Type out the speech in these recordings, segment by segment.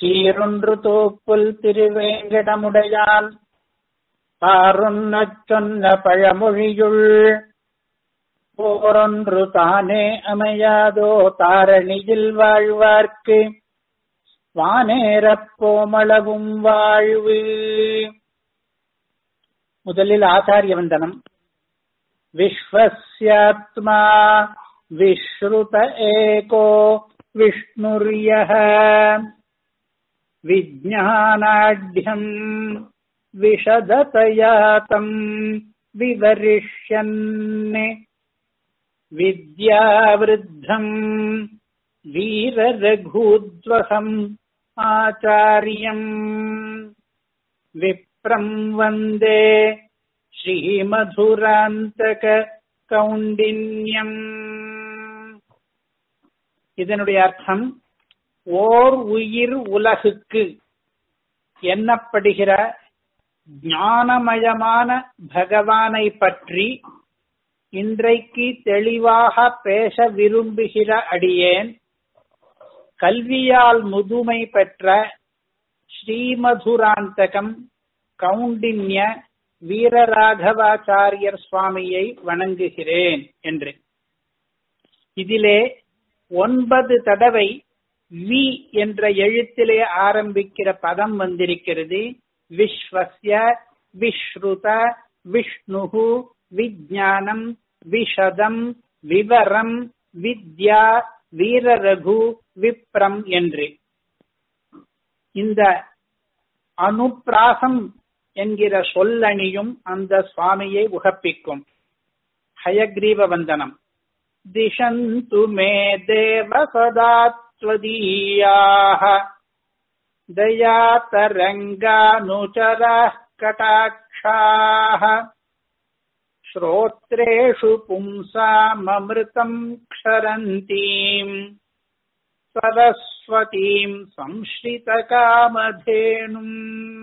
சீரொன்று தோப்புல் திருவேங்கடமுடையான் பாரொன்னச் சொன்ன பழமொழியுள் போரொன்று தானே அமையாதோ தாரணியில் வாழ்வார்க்கு வானேரப் போமளவும் வாழ்வு முதலில் ஆச்சாரிய வந்தனம் விஸ்வஸ்யாத்மா விஸ்ருத ஏகோ விஷ்ணுர்யः विज्ञानाढ्यम् विशदतया तम् विवरिष्यन् विद्यावृद्धम् वीररघूद्वहम् आचार्यम् विप्रम् वन्दे ஸ்ரீமதுராந்தக கவுண்டின்யம் இதனுடைய அர்த்தம் ஓர் உயிர் உலகுக்கு எண்ணப்படுகிற ஞானமயமான பகவானை பற்றி இன்றைக்கு தெளிவாக பேச விரும்புகிற அடியேன் கல்வியால் முதுமை பெற்ற ஸ்ரீமதுராந்தகம் கவுண்டின்ய வீரராகவாச்சாரியர் சுவாமியை வணங்குகிறேன் என்று இதிலே ஒன்பது தடவை வி என்ற எழுத்திலே ஆரம்பிக்கிற பதம் வந்திருக்கிறது விஸ்வஸ்ய விஸ்ருத விஷ்ணுகு விஜானம் விஷதம் விவரம் வித்யா வீரரகு விப்ரம் என்று இந்த அனுப்பிராசம் என்கிற சொல்லணியும் அந்த சுவாமியை உகப்பிக்கும் ஹயக்ரீவ வந்தனம் திஷந்து மே தேவ சதாத்வதீயாக दयातरङ्गानुचरः कटाक्षाः श्रोत्रेषु पुंसाममृतम् क्षरन्तीम् सरस्वतीम् संश्ரிதகாமதேனும்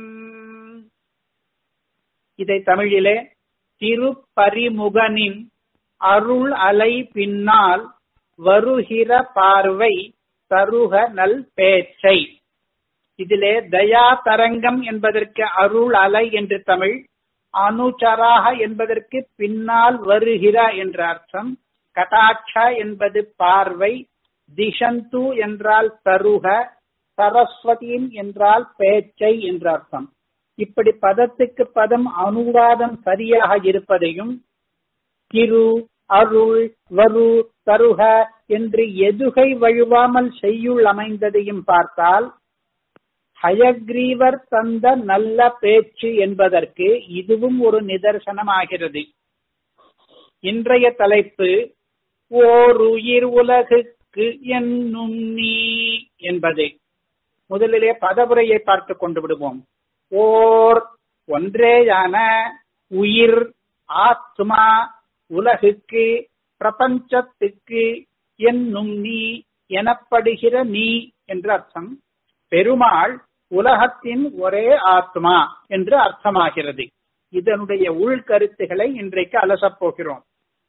இதை தமிழிலே திருப்பரிமுகனின் அருள் அலை பின்னால் வருகிற பார்வை தருக நல் பேச்சை இதிலே தயா தரங்கம் என்பதற்கு அருள் அலை என்று தமிழ் அனுச்சராக என்பதற்கு பின்னால் வருகிற என்ற அர்த்தம் கட்டாட்சா என்பது பார்வை திஷந்து என்றால் தருக சரஸ்வதியின் என்றால் பேச்சை என்ற அர்த்தம் இப்படி பதத்துக்கு பதம் அனுவாதம் சரியாக இருப்பதையும் திரு அருள் வரு தருக என்று எதுகை வழுவாமல் செய்யுள் அமைந்ததையும் பார்த்தால் ஹயக்ரீவர் தந்த நல்ல பேச்சு என்பதற்கு இதுவும் ஒரு நிதர்சனமாகிறது இன்றைய தலைப்பு ஓர் உயிர் உலகுக்கு என்னும் நீ என்பது முதலிலே பதவுரையை பார்த்து கொண்டு விடுவோம் ஓர் ஒன்றேயான உயிர் ஆத்மா உலகுக்கு பிரபஞ்சத்துக்கு என்னும் நீ எனப்படுகிற நீ என்ற அர்த்தம் பெருமாள் உலகத்தின் ஒரே ஆத்மா என்று அர்த்தமாகிறது இதனுடைய உள்கருத்துகளை இன்றைக்கு அலசப் போகிறோம்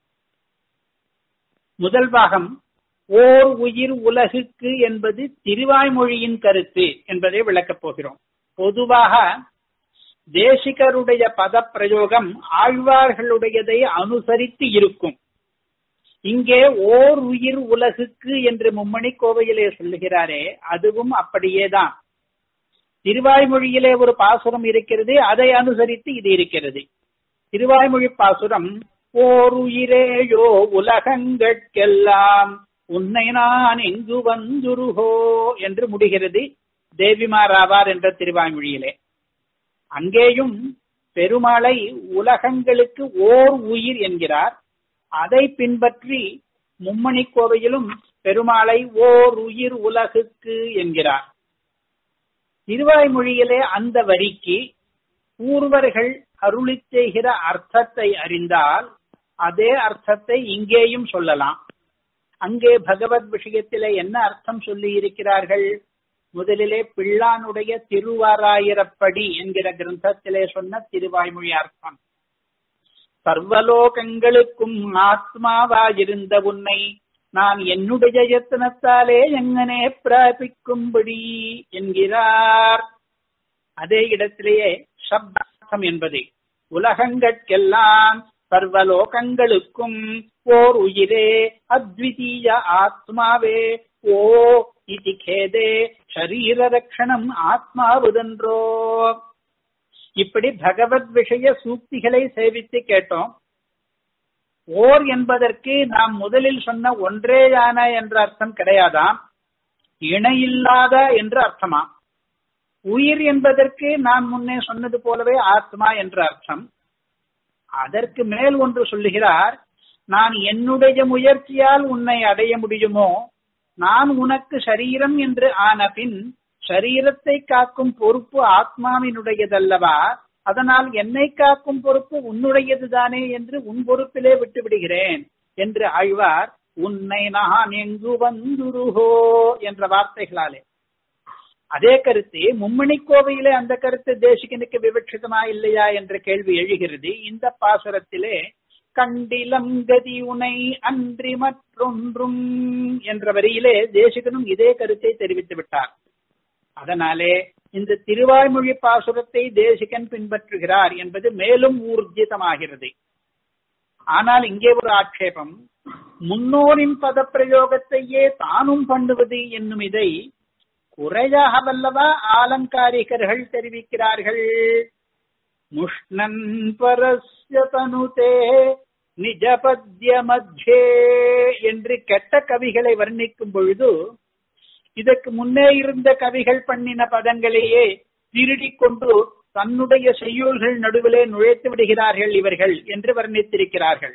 முதல் பாகம் ஓர் உயிர் உலகுக்கு என்பது திருவாய்மொழியின் கருத்து என்பதை விளக்கப் போகிறோம் பொதுவாக தேசிகருடைய பத பிரயோகம் ஆழ்வார்களுடையதை அனுசரித்து இருக்கும் இங்கே ஓர் உயிர் உலகுக்கு என்று மும்மணி கோவையிலே சொல்லுகிறாரே அதுவும் அப்படியேதான் திருவாய்மொழியிலே ஒரு பாசுரம் இருக்கிறது அதை அனுசரித்து இது இருக்கிறது திருவாய்மொழி பாசுரம் ஓர் உயிரேயோ உலகங்கட்கெல்லாம் உன்னை நான் எங்கு வந்துருகோ என்று முடிகிறது தேவிமாராவார் என்ற திருவாய்மொழியிலே அங்கேயும் பெருமாளை உலகங்களுக்கு ஓர் உயிர் என்கிறார் அதை பின்பற்றி மும்மணி கோவையிலும் பெருமாளை ஓர் உயிர் உலகுக்கு என்கிறார் திருவாய்மொழியிலே அந்த வரிக்கு பூர்வர்கள் அருளி செய்கிற அர்த்தத்தை அறிந்தால் அதே அர்த்தத்தை இங்கேயும் சொல்லலாம் அங்கே பகவத் விஷயத்திலே என்ன அர்த்தம் சொல்லி இருக்கிறார்கள் முதலிலே பிள்ளானுடைய திருவாராயிரப்படி என்கிற கிரந்தத்திலே சொன்ன திருவாய்மொழி அர்த்தம் சர்வலோகங்களுக்கும் ஆத்மாவாயிருந்த உன்னை நான் என்னுடைய யத்தனத்தாலே எங்கனே பிராபிக்கும்படி என்கிறார் அதே இடத்திலேயே சப்தார்த்தம் என்பது உலகங்கட்கெல்லாம் சர்வலோகங்களுக்கும் ஓர் உயிரே அத்விதீய ஆத்மாவே ஓ இதி கேதே சரீர ரக்ஷணம் ஆத்மாவுதன்றோ இப்படி பகவத் விஷய சூக்திகளை சேவித்து கேட்டோம் ஓர் என்பதற்கு நாம் முதலில் சொன்ன ஒன்றேயான என்ற அர்த்தம் கிடையாதாம் இணையில்லாத என்று அர்த்தமா உயிர் என்பதற்கு நான் முன்னே சொன்னது போலவே ஆத்மா என்ற அர்த்தம் அதற்கு மேல் ஒன்று சொல்லுகிறார் நான் என்னுடைய முயற்சியால் உன்னை அடைய முடியுமோ நான் உனக்கு சரீரம் என்று ஆன பின் சரீரத்தை காக்கும் பொறுப்பு ஆத்மாவினுடையதல்லவா அதனால் என்னை காக்கும் பொறுப்பு உன்னுடையதுதானே என்று உன் பொறுப்பிலே விட்டு விடுகிறேன் என்று ஆழ்வார் உன்னை நான் எங்கு வந்துருகோ என்ற வார்த்தைகளாலே அதே கருத்து மும்மணி கோவையிலே அந்த கருத்து தேசிகனுக்கு விவட்சிதமா இல்லையா என்ற கேள்வி எழுகிறது இந்த பாசுரத்திலே கண்டிலம் கதி உனை அன்றி மற்றொன்றும் என்ற வரியிலே தேசிகனும் இதே கருத்தை தெரிவித்து விட்டார் அதனாலே இந்த திருவாய்மொழி பாசுரத்தை தேசிகன் பின்பற்றுகிறார் என்பது மேலும் ஊர்ஜிதமாகிறது ஆனால் இங்கே ஒரு ஆட்சேபம் முன்னோரின் பத பிரயோகத்தையே தானும் பண்ணுவது என்னும் இதை குறையாக வல்லவா ஆலங்காரிகர்கள் தெரிவிக்கிறார்கள் முஷ்ணன் பரஸ்ய தனுதே நிஜபத்ய மத்தியே என்று கெட்ட கவிகளை வர்ணிக்கும் பொழுது இதற்கு முன்னே இருந்த கவிகள் பண்ணின பதங்களையே திருடிக் கொண்டு தன்னுடைய செய்யுள்கள் நடுவிலே நுழைத்து விடுகிறார்கள் இவர்கள் என்று வர்ணித்திருக்கிறார்கள்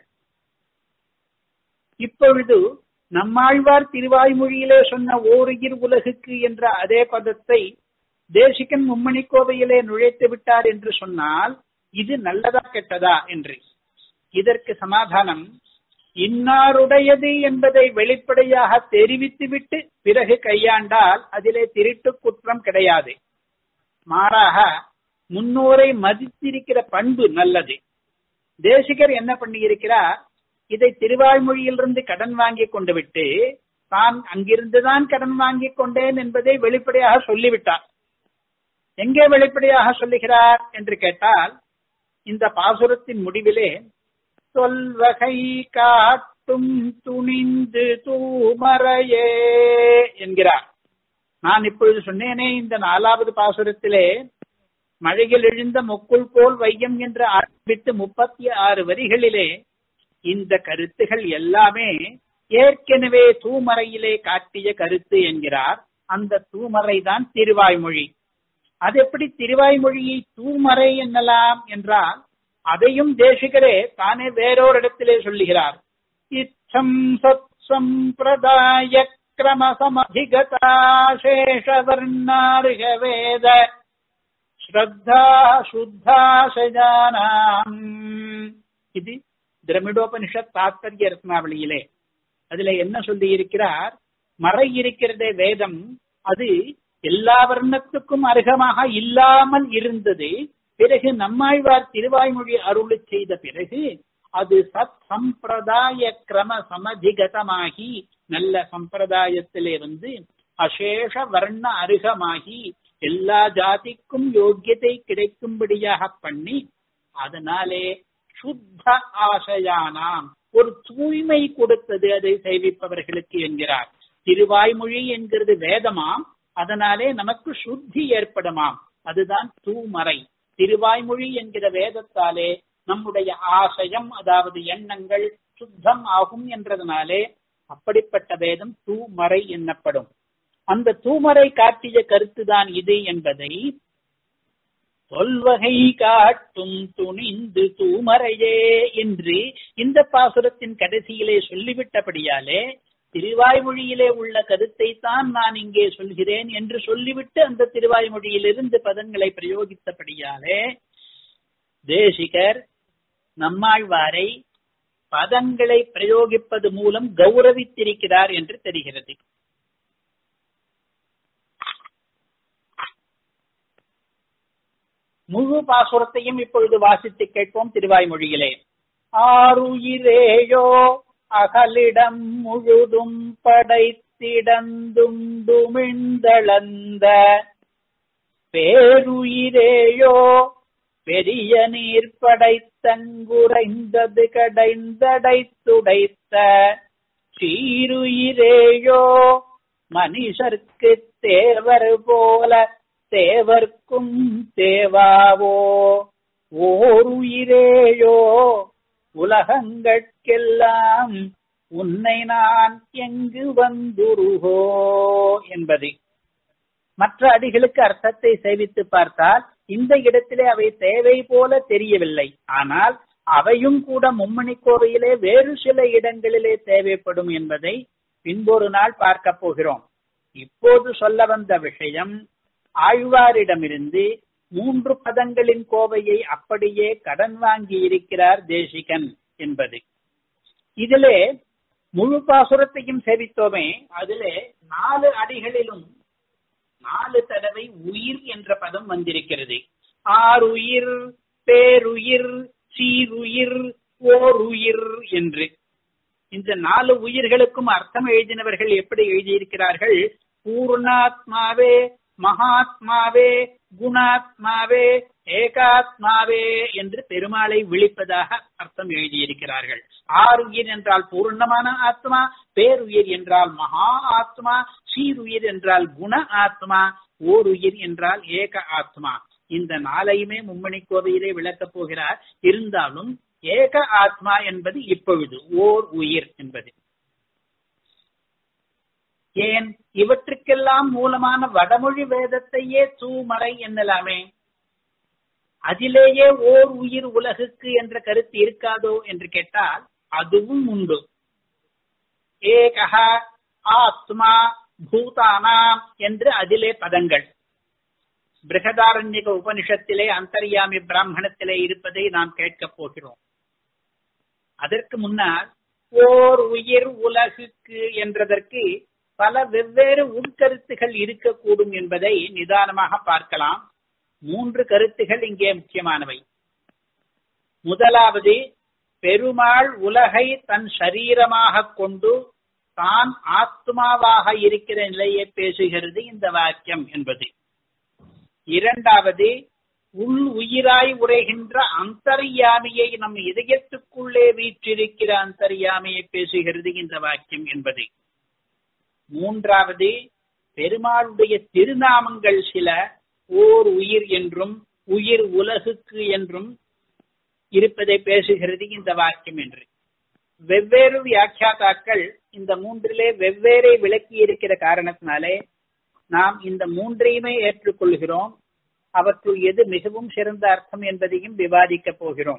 இப்பொழுது நம்மாழ்வார் திருவாய்மொழியிலே சொன்ன ஓருயிர் உலகுக்கு என்ற அதே பதத்தை தேசிகன் மும்மணி கோவையிலே நுழைத்து விட்டார் என்று சொன்னால் இது நல்லதா கெட்டதா என்று இதற்கு சமாதானம் இன்னாருடையது என்பதை வெளிப்படையாக தெரிவித்துவிட்டு பிறகு கையாண்டால் அதிலே திருட்டு குற்றம் கிடையாது மாறாக முன்னோரை மதித்திருக்கிற பண்பு நல்லது தேசிகர் என்ன பண்ணியிருக்கிறார் இதை திருவாய்மொழியிலிருந்து கடன் வாங்கி கொண்டு விட்டு தான் அங்கிருந்துதான் கடன் வாங்கி கொண்டேன் என்பதை வெளிப்படையாக சொல்லிவிட்டார் எங்கே வெளிப்படையாக சொல்லுகிறார் என்று கேட்டால் இந்த பாசுரத்தின் முடிவிலே சொல்வகை காட்டும் துணிந்து தூமறையே என்கிறார் நான் இப்பொழுது சொன்னேனே இந்த நாலாவது பாசுரத்திலே மழையில் எழுந்த முக்குள் போல் வையம் என்று ஆரம்பித்து முப்பத்தி ஆறு வரிகளிலே இந்த கருத்துகள் எல்லாமே ஏற்கனவே தூமறையிலே காட்டிய கருத்து என்கிறார் அந்த தூமறை தான் திருவாய்மொழி அது எப்படி திருவாய்மொழியை தூமறை என்னலாம் என்றால் அதையும் தேசிகரே தானே வேறொரு இடத்திலே சொல்லுகிறார் இச்சம் சத் சம்பிரதாய கிரம சமதிகதா சேஷவர்ணாருக வேத ஸ்ரத்தா சுத்தா சஜானாம் இது திரமிடோபனிஷத் தாத்பரிய ரத்னாவளியிலே அதுல என்ன சொல்லி இருக்கிறார் மறை இருக்கிறதே வேதம் அது எல்லா வர்ணத்துக்கும் அருகமாக இல்லாமல் இருந்தது பிறகு நம்மாழ்வார் திருவாய்மொழி அருளி செய்த பிறகு அது சத் சம்பிரதாய கிரம சமதிகதமாகி நல்ல சம்பிரதாயத்திலே வந்து அசேஷ வர்ண அருகமாகி எல்லா ஜாதிக்கும் யோக்கியத்தை கிடைக்கும்படியாக பண்ணி அதனாலே சுத்த ஆசையானாம் ஒரு தூய்மை கொடுத்தது அதை சேவிப்பவர்களுக்கு என்கிறார் திருவாய்மொழி என்கிறது வேதமாம் அதனாலே நமக்கு சுத்தி ஏற்படுமாம் அதுதான் தூமறை திருவாய்மொழி என்கிற வேதத்தாலே நம்முடைய ஆசயம் அதாவது எண்ணங்கள் சுத்தம் ஆகும் என்றதுனாலே அப்படிப்பட்ட வேதம் தூமறை என்னப்படும் அந்த தூமறை காட்டிய கருத்துதான் இது என்பதை சொல்வகை காட்டும் துணிந்து தூமறையே என்று இந்த பாசுரத்தின் கடைசியிலே சொல்லிவிட்டபடியாலே திருவாய்மொழியிலே உள்ள கருத்தை தான் நான் இங்கே சொல்கிறேன் என்று சொல்லிவிட்டு அந்த திருவாய்மொழியிலிருந்து பதங்களை பிரயோகித்தபடியாலே தேசிகர் நம்மாழ்வாரை பதங்களை பிரயோகிப்பது மூலம் கௌரவித்திருக்கிறார் என்று தெரிகிறது முழு பாசுரத்தையும் இப்பொழுது வாசித்து கேட்போம் திருவாய்மொழியிலே ஆறுயிரேயோ அகலிடம் முழுதும் படைத்திடந்துண்டுமிழ்ந்தளந்த பேருயிரேயோ பெரிய நீர் படைத்தங்குறைந்தது கடைந்தடைத்துடைத்த சீருயிரேயோ மனுஷர்க்கு தேவர் போல தேவர்க்கும் தேவாவோ ஓருயிரேயோ உலகங்கட்கெல்லாம் உன்னை நான் எங்கு வந்துருகோ என்பது மற்ற அடிகளுக்கு அர்த்தத்தை சேவித்து பார்த்தால் இந்த இடத்திலே அவை தேவை போல தெரியவில்லை ஆனால் அவையும் கூட மும்மணி கோவையிலே வேறு சில இடங்களிலே தேவைப்படும் என்பதை பின்பொரு நாள் பார்க்க போகிறோம் இப்போது சொல்ல வந்த விஷயம் ஆழ்வாரிடமிருந்து மூன்று பதங்களின் கோவையை அப்படியே கடன் வாங்கி இருக்கிறார் தேசிகன் என்பது இதிலே முழு பாசுரத்தையும் சேவித்தோமே அதிலே நாலு அடிகளிலும் நாலு தடவை உயிர் என்ற பதம் வந்திருக்கிறது ஆறுயிர் பேருயிர் சீருயிர் ஓருயிர் என்று இந்த நாலு உயிர்களுக்கும் அர்த்தம் எழுதினவர்கள் எப்படி எழுதியிருக்கிறார்கள் பூர்ணாத்மாவே மகாத்மாவே குணாத்மாவே ஏகாத்மாவே என்று பெருமாளை விழிப்பதாக அர்த்தம் எழுதியிருக்கிறார்கள் ஆறுயிர் என்றால் பூர்ணமான ஆத்மா பேருயிர் என்றால் மகா ஆத்மா சீருயிர் என்றால் குண ஆத்மா ஓருயிர் என்றால் ஏக ஆத்மா இந்த நாளையுமே மும்மணி கோவையிலே விளக்கப் போகிறார் இருந்தாலும் ஏக ஆத்மா என்பது இப்பொழுது ஓர் உயிர் என்பது ஏன் இவற்றுக்கெல்லாம் மூலமான வடமொழி வேதத்தையே தூமறை என்னலாமே அதிலேயே ஓர் உயிர் உலகுக்கு என்ற கருத்து இருக்காதோ என்று கேட்டால் அதுவும் உண்டு ஏகா ஆத்மா பூதானாம் என்று அதிலே பதங்கள் பிரகதாரண்யக உபனிஷத்திலே அந்தர்யாமி பிராமணத்திலே இருப்பதை நாம் கேட்கப் போகிறோம் அதற்கு முன்னால் ஓர் உயிர் உலகுக்கு என்றதற்கு பல வெவ்வேறு உட்கருத்துகள் இருக்கக்கூடும் என்பதை நிதானமாக பார்க்கலாம் மூன்று கருத்துகள் இங்கே முக்கியமானவை முதலாவது பெருமாள் உலகை தன் சரீரமாக கொண்டு தான் ஆத்மாவாக இருக்கிற நிலையை பேசுகிறது இந்த வாக்கியம் என்பது இரண்டாவது உள் உயிராய் உரைகின்ற அந்தர்யாமியை நம் இதயத்துக்குள்ளே வீற்றிருக்கிற அந்தர்யாமியை பேசுகிறது இந்த வாக்கியம் என்பது மூன்றாவது பெருமாளுடைய திருநாமங்கள் சில ஓர் உயிர் என்றும் உயிர் உலகுக்கு என்றும் இருப்பதை பேசுகிறது இந்த வாக்கியம் என்று வெவ்வேறு வியாக்கியாதாக்கள் இந்த மூன்றிலே வெவ்வேறை விளக்கி இருக்கிற காரணத்தினாலே நாம் இந்த மூன்றையுமே ஏற்றுக்கொள்கிறோம் அவற்றுள் எது மிகவும் சிறந்த அர்த்தம் என்பதையும் விவாதிக்க போகிறோம்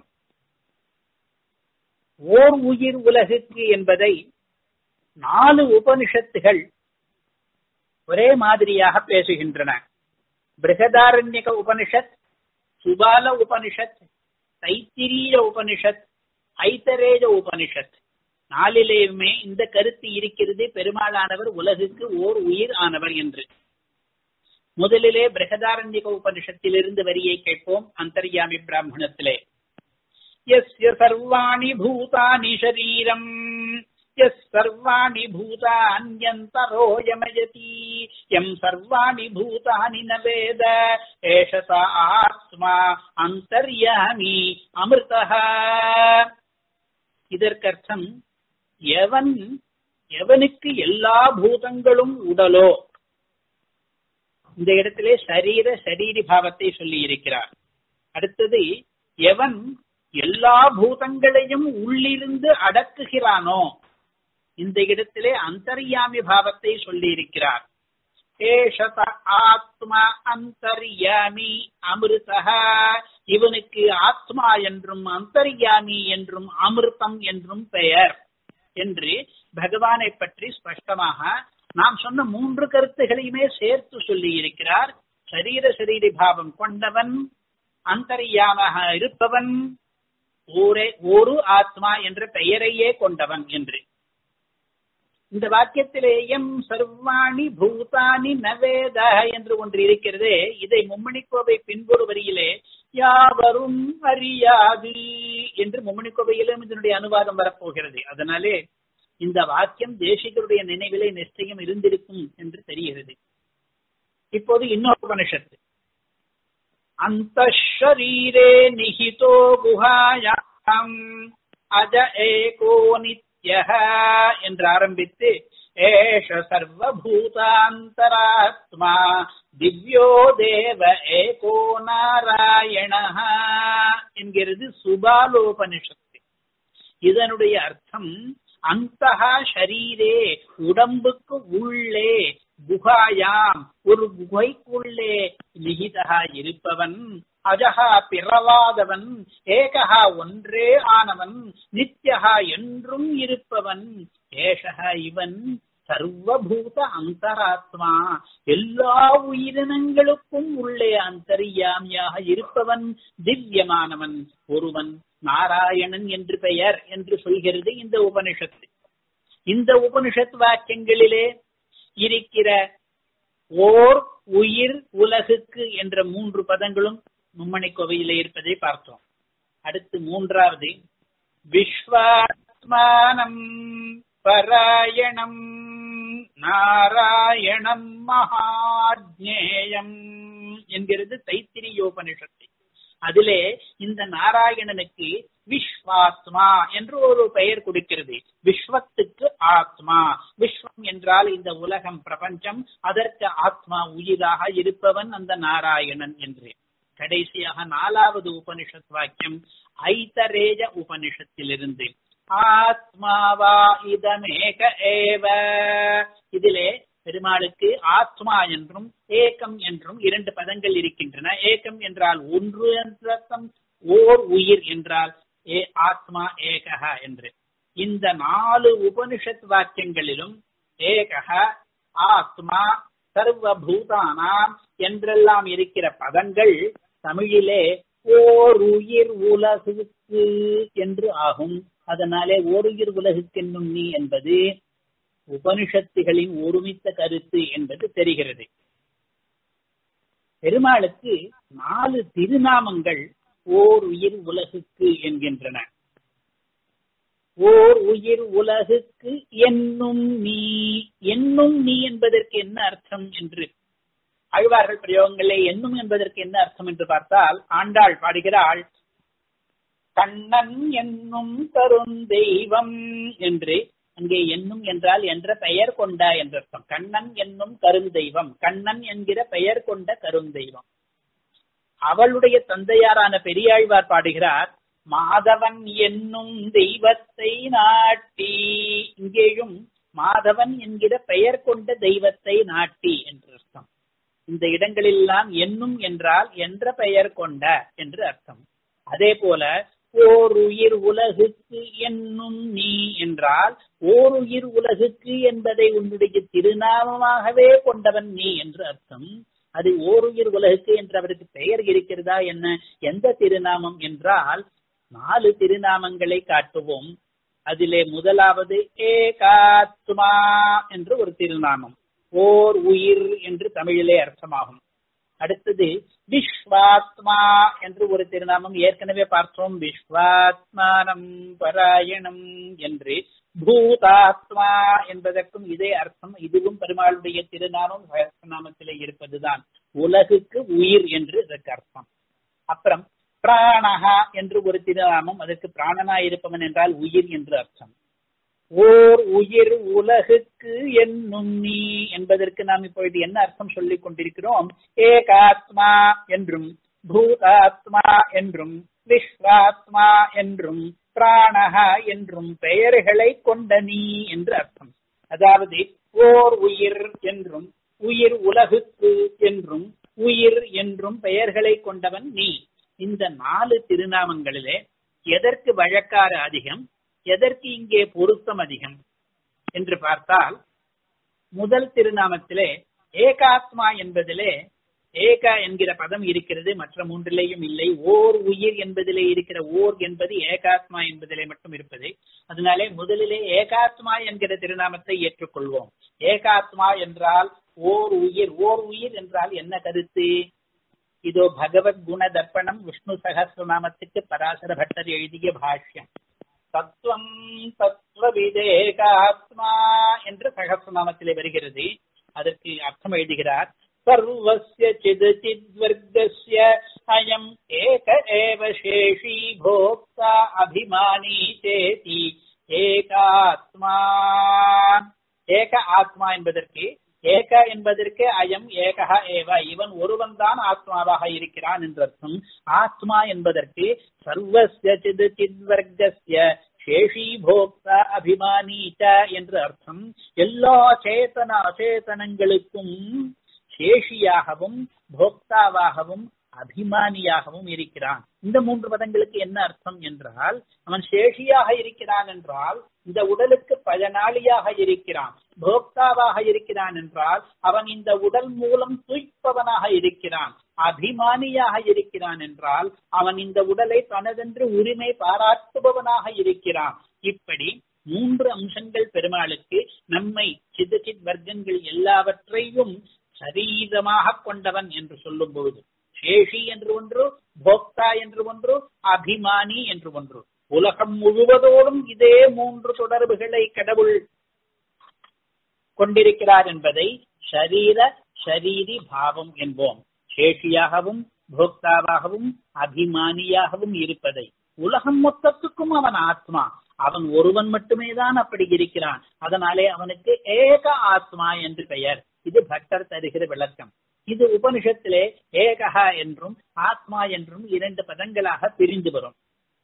ஓர் உயிர் உலகுக்கு என்பதை நாலு உபனிஷத்துகள் ஒரே மாதிரியாக பேசுகின்றன பிரகதாரண்யக உபனிஷத் சுபால உபனிஷத் தைத்திரிய உபனிஷத் ஐத்தரேஜ உபனிஷத் நாளிலேயுமே இந்த கருத்து இருக்கிறது பெருமாளானவர் உலகுக்கு ஓர் உயிர் ஆனவர் என்று முதலிலே பிரகதாரண்யக உபனிஷத்திலிருந்து வரியை கேட்போம் அந்தர்யாமி பிராமணத்திலே यस्य सर्वाणि भूतानि शरीरम् यः सर्वाणि भूतान्यन्तरो यमयति यम् सर्वाणि भूतानि न वेद एष स आत्मा अन्तर्यामि अमृतः இதற்கர்த்தம் எவன் எவனுக்கு எல்லா பூதங்களும் உடலோ இந்த இடத்திலே சரீர சரீரி பாவத்தை சொல்லி இருக்கிறார் அடுத்தது எவன் எல்லா பூதங்களையும் உள்ளிருந்து அடக்குகிறானோ இந்த இடத்திலே அந்தர்யாமி பாவத்தை சொல்லி இருக்கிறார் ஏஷத ஆத்மா அந்தர்யாமி அமிர்தா இவனுக்கு ஆத்மா என்றும் அந்தர்யாமி என்றும் அமிர்தம் என்றும் பெயர் என்று பகவானை பற்றி ஸ்பஷ்டமாக நாம் சொன்ன மூன்று கருத்துகளையுமே சேர்த்து சொல்லி இருக்கிறார் சரீர சரீரி பாவம் கொண்டவன் அந்தர்யாமாக இருப்பவன் ஒரே ஒரு ஆத்மா என்ற பெயரையே கொண்டவன் என்று இந்த வாக்கியத்திலே எம் சர்வாணி பூதானி நவேத என்று ஒன்று இருக்கிறதே இதை மும்மணிக்கோவை பின்பொரு வரியிலே யாவரும் அறியாது என்று மும்மணிக்கோவையிலும் இதனுடைய அனுவாதம் வரப்போகிறது அதனாலே இந்த வாக்கியம் தேசிகருடைய நினைவிலே நிச்சயம் இருந்திருக்கும் என்று தெரிகிறது இப்போது இன்னொரு உபனிஷத்து அந்த ஷரீரே நிஹிதோ குஹாயாம் அஜ ஏகோ நித்யஹ என்று ஆரம்பித்து ஏஷ சர்வபூதாந்தராத்மா திவ்யோ தேவ ஏகோ நாராயண என்கிறது சுபாலோபனிஷத்து இதனுடைய அர்த்தம் அந்த ஷரீரே உடம்புக்கு உள்ளே குகாயாம் ஒரு குகைக்குள்ளே நிகிதா இருப்பவன் அஜகா பிறவாதவன் ஏகஹா ஒன்றே ஆனவன் நித்யகா என்றும் இருப்பவன் ஏஷகா இவன் சர்வபூத அந்தராத்மா எல்லா உயிரினங்களுக்கும் உள்ளே அந்தரியாமியாக இருப்பவன் திவ்யமானவன் ஒருவன் நாராயணன் என்று பெயர் என்று சொல்கிறது இந்த உபனிஷத்து இந்த உபனிஷத் வாக்கியங்களிலே இருக்கிற ஓர் உயிர் உலகுக்கு என்ற மூன்று பதங்களும் மும்மணி கோவையிலே இருப்பதை பார்த்தோம் அடுத்து மூன்றாவது விஸ்வாத்மானம் பராயணம் நாராயணம் மகாஜ்ஞேயம் என்கிறது தைத்திரியோபனிஷத்தை அதிலே இந்த நாராயணனுக்கு விஸ்வாத்மா என்று ஒரு பெயர் கொடுக்கிறது விஸ்வத்துக்கு ஆத்மா விஸ்வம் என்றால் இந்த உலகம் பிரபஞ்சம் அதற்கு ஆத்மா உயிராக இருப்பவன் அந்த நாராயணன் என்று கடைசியாக நாலாவது உபனிஷத் வாக்கியம் ஐதரேஜ உபனிஷத்திலிருந்து ஆத்மாவா இதமேக ஏவ இதிலே பெருமாளுக்கு ஆத்மா என்றும் ஏகம் என்றும் இரண்டு பதங்கள் இருக்கின்றன ஏகம் என்றால் ஒன்று என்ற அர்த்தம் ஓர் உயிர் என்றால் ஏ ஆத்மா ஏகஹ என்று இந்த நாலு உபனிஷத் வாக்கியங்களிலும் ஏகஹ ஆத்மா சர்வபூதானாம் என்றெல்லாம் இருக்கிற பதங்கள் தமிழிலே ஓர் உயிர் உலகுக்கு என்று ஆகும் அதனாலே ஓருயிர் உலகுக்கு என்னும் நீ என்பது உபனிஷத்துகளின் ஒருமித்த கருத்து என்பது தெரிகிறது பெருமாளுக்கு நாலு திருநாமங்கள் ஓர் உயிர் உலகுக்கு என்கின்றன ஓர் உயிர் உலகுக்கு என்னும் நீ என்னும் நீ என்பதற்கு என்ன அர்த்தம் என்று அழ்வார்கள் பிரயோகங்களே என்னும் என்பதற்கு என்ன அர்த்தம் என்று பார்த்தால் ஆண்டாள் பாடுகிறாள் கண்ணன் என்னும் கருந்தெய்வம் என்று அங்கே என்னும் என்றால் என்ற பெயர் கொண்ட என்ற அர்த்தம் கண்ணன் என்னும் கருந்தெய்வம் கண்ணன் என்கிற பெயர் கொண்ட கருந்தெய்வம் அவளுடைய தந்தையாரான பெரியாழ்வார் பாடுகிறார் மாதவன் என்னும் தெய்வத்தை நாட்டி இங்கேயும் மாதவன் என்கிற பெயர் கொண்ட தெய்வத்தை நாட்டி என்று அர்த்தம் இந்த இடங்களெல்லாம் என்னும் என்றால் என்ற பெயர் கொண்ட என்று அர்த்தம் அதே போல ஓர் உயிர் உலகுக்கு என்னும் நீ என்றால் ஓர் உயிர் உலகுக்கு என்பதை உன்னுடைய திருநாமமாகவே கொண்டவன் நீ என்று அர்த்தம் அது ஓருயிர் உலகுக்கு என்று அவருக்கு பெயர் இருக்கிறதா என்ன எந்த திருநாமம் என்றால் நாலு திருநாமங்களை காட்டுவோம் அதிலே முதலாவது ஏகாத்மா என்று ஒரு திருநாமம் ஓர் உயிர் என்று தமிழிலே அர்த்தமாகும் அடுத்தது விஸ்வாத்மா என்று ஒரு திருநாமம் ஏற்கனவே பார்த்தோம் விஸ்வாத்மானம் பராயணம் என்று பூதாத்மா என்பதற்கும் இதே அர்த்தம் இதுவும் பெருமாளுடைய திருநாமம் சகஸ்திரநாமத்திலே இருப்பதுதான் உலகுக்கு உயிர் என்று இதற்கு அர்த்தம் அப்புறம் பிராணஹா என்று ஒரு திருநாமம் அதற்கு பிராணனா இருப்பவன் என்றால் உயிர் என்று அர்த்தம் ஓர் உயிர் உலகுக்கு என்னும் நீ என்பதற்கு நாம் இப்பொழுது என்ன அர்த்தம் சொல்லிக் கொண்டிருக்கிறோம் ஏகாத்மா என்றும் பூதாத்மா என்றும் விஸ்வாத்மா என்றும் பிராணஹா என்றும் பெயர்களை கொண்ட நீ என்று அர்த்தம் அதாவது ஓர் உயிர் என்றும் உயிர் உலகுக்கு என்றும் உயிர் என்றும் பெயர்களை கொண்டவன் நீ இந்த நாலு திருநாமங்களிலே எதற்கு வழக்கார அதிகம் எதற்கு இங்கே பொருத்தம் அதிகம் என்று பார்த்தால் முதல் திருநாமத்திலே ஏகாத்மா என்பதிலே ஏக என்கிற பதம் இருக்கிறது மற்ற மூன்றிலேயும் இல்லை ஓர் உயிர் என்பதிலே இருக்கிற ஓர் என்பது ஏகாத்மா என்பதிலே மட்டும் இருப்பது அதனாலே முதலிலே ஏகாத்மா என்கிற திருநாமத்தை ஏற்றுக்கொள்வோம் ஏகாத்மா என்றால் ஓர் உயிர் ஓர் உயிர் என்றால் என்ன கருத்து இதோ பகவத் குண தர்ப்பணம் விஷ்ணு சகசிரநாமத்துக்கு பராசர பட்டர் எழுதிய பாஷ்யம் தத்துவம் தத்துவவிதேகாத்மா என்று சகசிரநாமத்திலே வருகிறது அதற்கு அர்த்தம் எழுதுகிறார் சர்வஸ்ய சிதச்சித்வர்கஸ்ய அயம் ஏக ஏவ சேஷி போக்தா அபிமானி சேதி ஏகாத்மா ஏக ஆத்மா என்பதற்கு ஏக என்பதற்கு அயம் ஏகா ஏவ இவன் ஒருவன் தான் ஆத்மாவாக இருக்கிறான் என்று அர்த்தம் ஆத்மா என்பதற்கு சர்வஸ்ய சிது சித்வர்கஸ்ய சேஷி போக்தா அபிமானி என்று அர்த்தம் எல்லா சேத்தன அச்சேதனங்களுக்கும் சேஷியாகவும் போக்தாவாகவும் அபிமானியாகவும் இருக்கிறான் இந்த மூன்று பதங்களுக்கு என்ன அர்த்தம் என்றால் அவன் சேஷியாக இருக்கிறான் என்றால் இந்த உடலுக்கு பயனாளியாக இருக்கிறான் போக்தாவாக இருக்கிறான் என்றால் அவன் இந்த உடல் மூலம் தூய்ப்பவனாக இருக்கிறான் அபிமானியாக இருக்கிறான் என்றால் அவன் இந்த உடலை தனதென்று உரிமை பாராட்டுபவனாக இருக்கிறான் இப்படி மூன்று அம்சங்கள் பெருமாளுக்கு நம்மை சிதச்சித் வர்க்கங்கள் எல்லாவற்றையும் சரீரமாக கொண்டவன் என்று சொல்லும் பொழுது சேஷி என்று ஒன்று போக்தா என்று ஒன்று அபிமானி என்று ஒன்று உலகம் முழுவதோடும் இதே மூன்று தொடர்புகளை கடவுள் கொண்டிருக்கிறார் என்பதை ஷரீர ஷரீரி பாவம் என்போம் சேஷியாகவும் போக்தாவாகவும் அபிமானியாகவும் இருப்பதை உலகம் மொத்தத்துக்கும் அவன் ஆத்மா அவன் ஒருவன் மட்டுமே தான் அப்படி இருக்கிறான் அதனாலே அவனுக்கு ஏக ஆத்மா என்று பெயர் இது பக்தர் தருகிற விளக்கம் இது உபனிஷத்திலே ஏகஹா என்றும் ஆத்மா என்றும் இரண்டு பதங்களாக பிரிந்து வரும்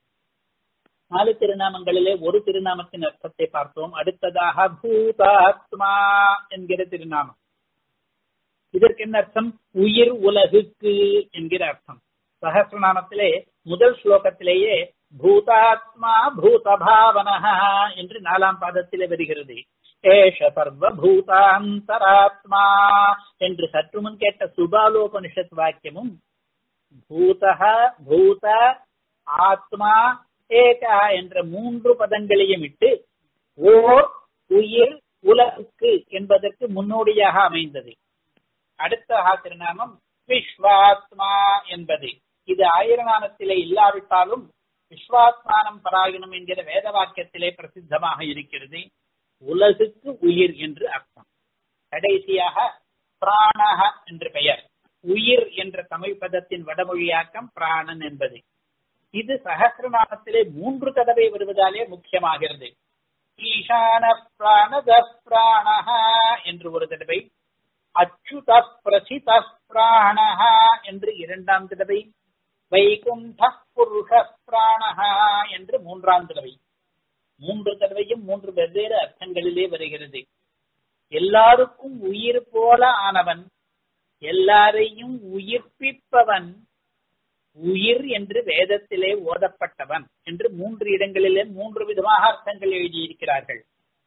நாலு திருநாமங்களிலே ஒரு திருநாமத்தின் அர்த்தத்தை பார்த்தோம் அடுத்ததாக பூதாத்மா என்கிற திருநாமம் இதற்கு என்ன அர்த்தம் உயிர் உலகுக்கு என்கிற அர்த்தம் சகசிரநாமத்திலே முதல் ஸ்லோகத்திலேயே பூதாத்மா பூதபாவனஹா என்று நாலாம் பாதத்திலே வருகிறது ஏஷ சர்வபூதாந்தராத்மா என்று சற்று முன் கேட்ட சுபாலோபனிஷத் வாக்கியமும் பூதக பூத ஆத்மா ஏகா என்ற மூன்று பதங்களையும் இட்டு ஓர் உயிர் உலகுக்கு என்பதற்கு முன்னோடியாக அமைந்தது அடுத்த திருநாமம் விஸ்வாத்மா என்பது இது ஆயிரநாமத்திலே இல்லாவிட்டாலும் விஸ்வாத்மானம் பராயணம் என்கிற வேத வாக்கியத்திலே பிரசித்தமாக இருக்கிறது உலகுக்கு உயிர் என்று அர்த்தம் கடைசியாக பிராணக என்று பெயர் உயிர் என்ற தமிழ் பதத்தின் வடமொழியாக்கம் பிராணன் என்பது இது சகசிரநாமத்திலே மூன்று தடவை வருவதாலே முக்கியமாகிறது ஈசான பிராணத பிராணஹ என்று ஒரு தடவை அச்சுத பிரசித பிராணஹ என்று இரண்டாம் தடவை வைகுண்ட புருஷ பிராணஹ என்று மூன்றாம் தடவை மூன்று தடவையும் மூன்று வெவ்வேறு அர்த்தங்களிலே வருகிறது எல்லாருக்கும் உயிர் போல ஆனவன் எல்லாரையும் உயிர்ப்பிப்பவன் உயிர் என்று வேதத்திலே ஓதப்பட்டவன் என்று மூன்று இடங்களிலே மூன்று விதமாக அர்த்தங்கள் எழுதியிருக்கிறார்கள்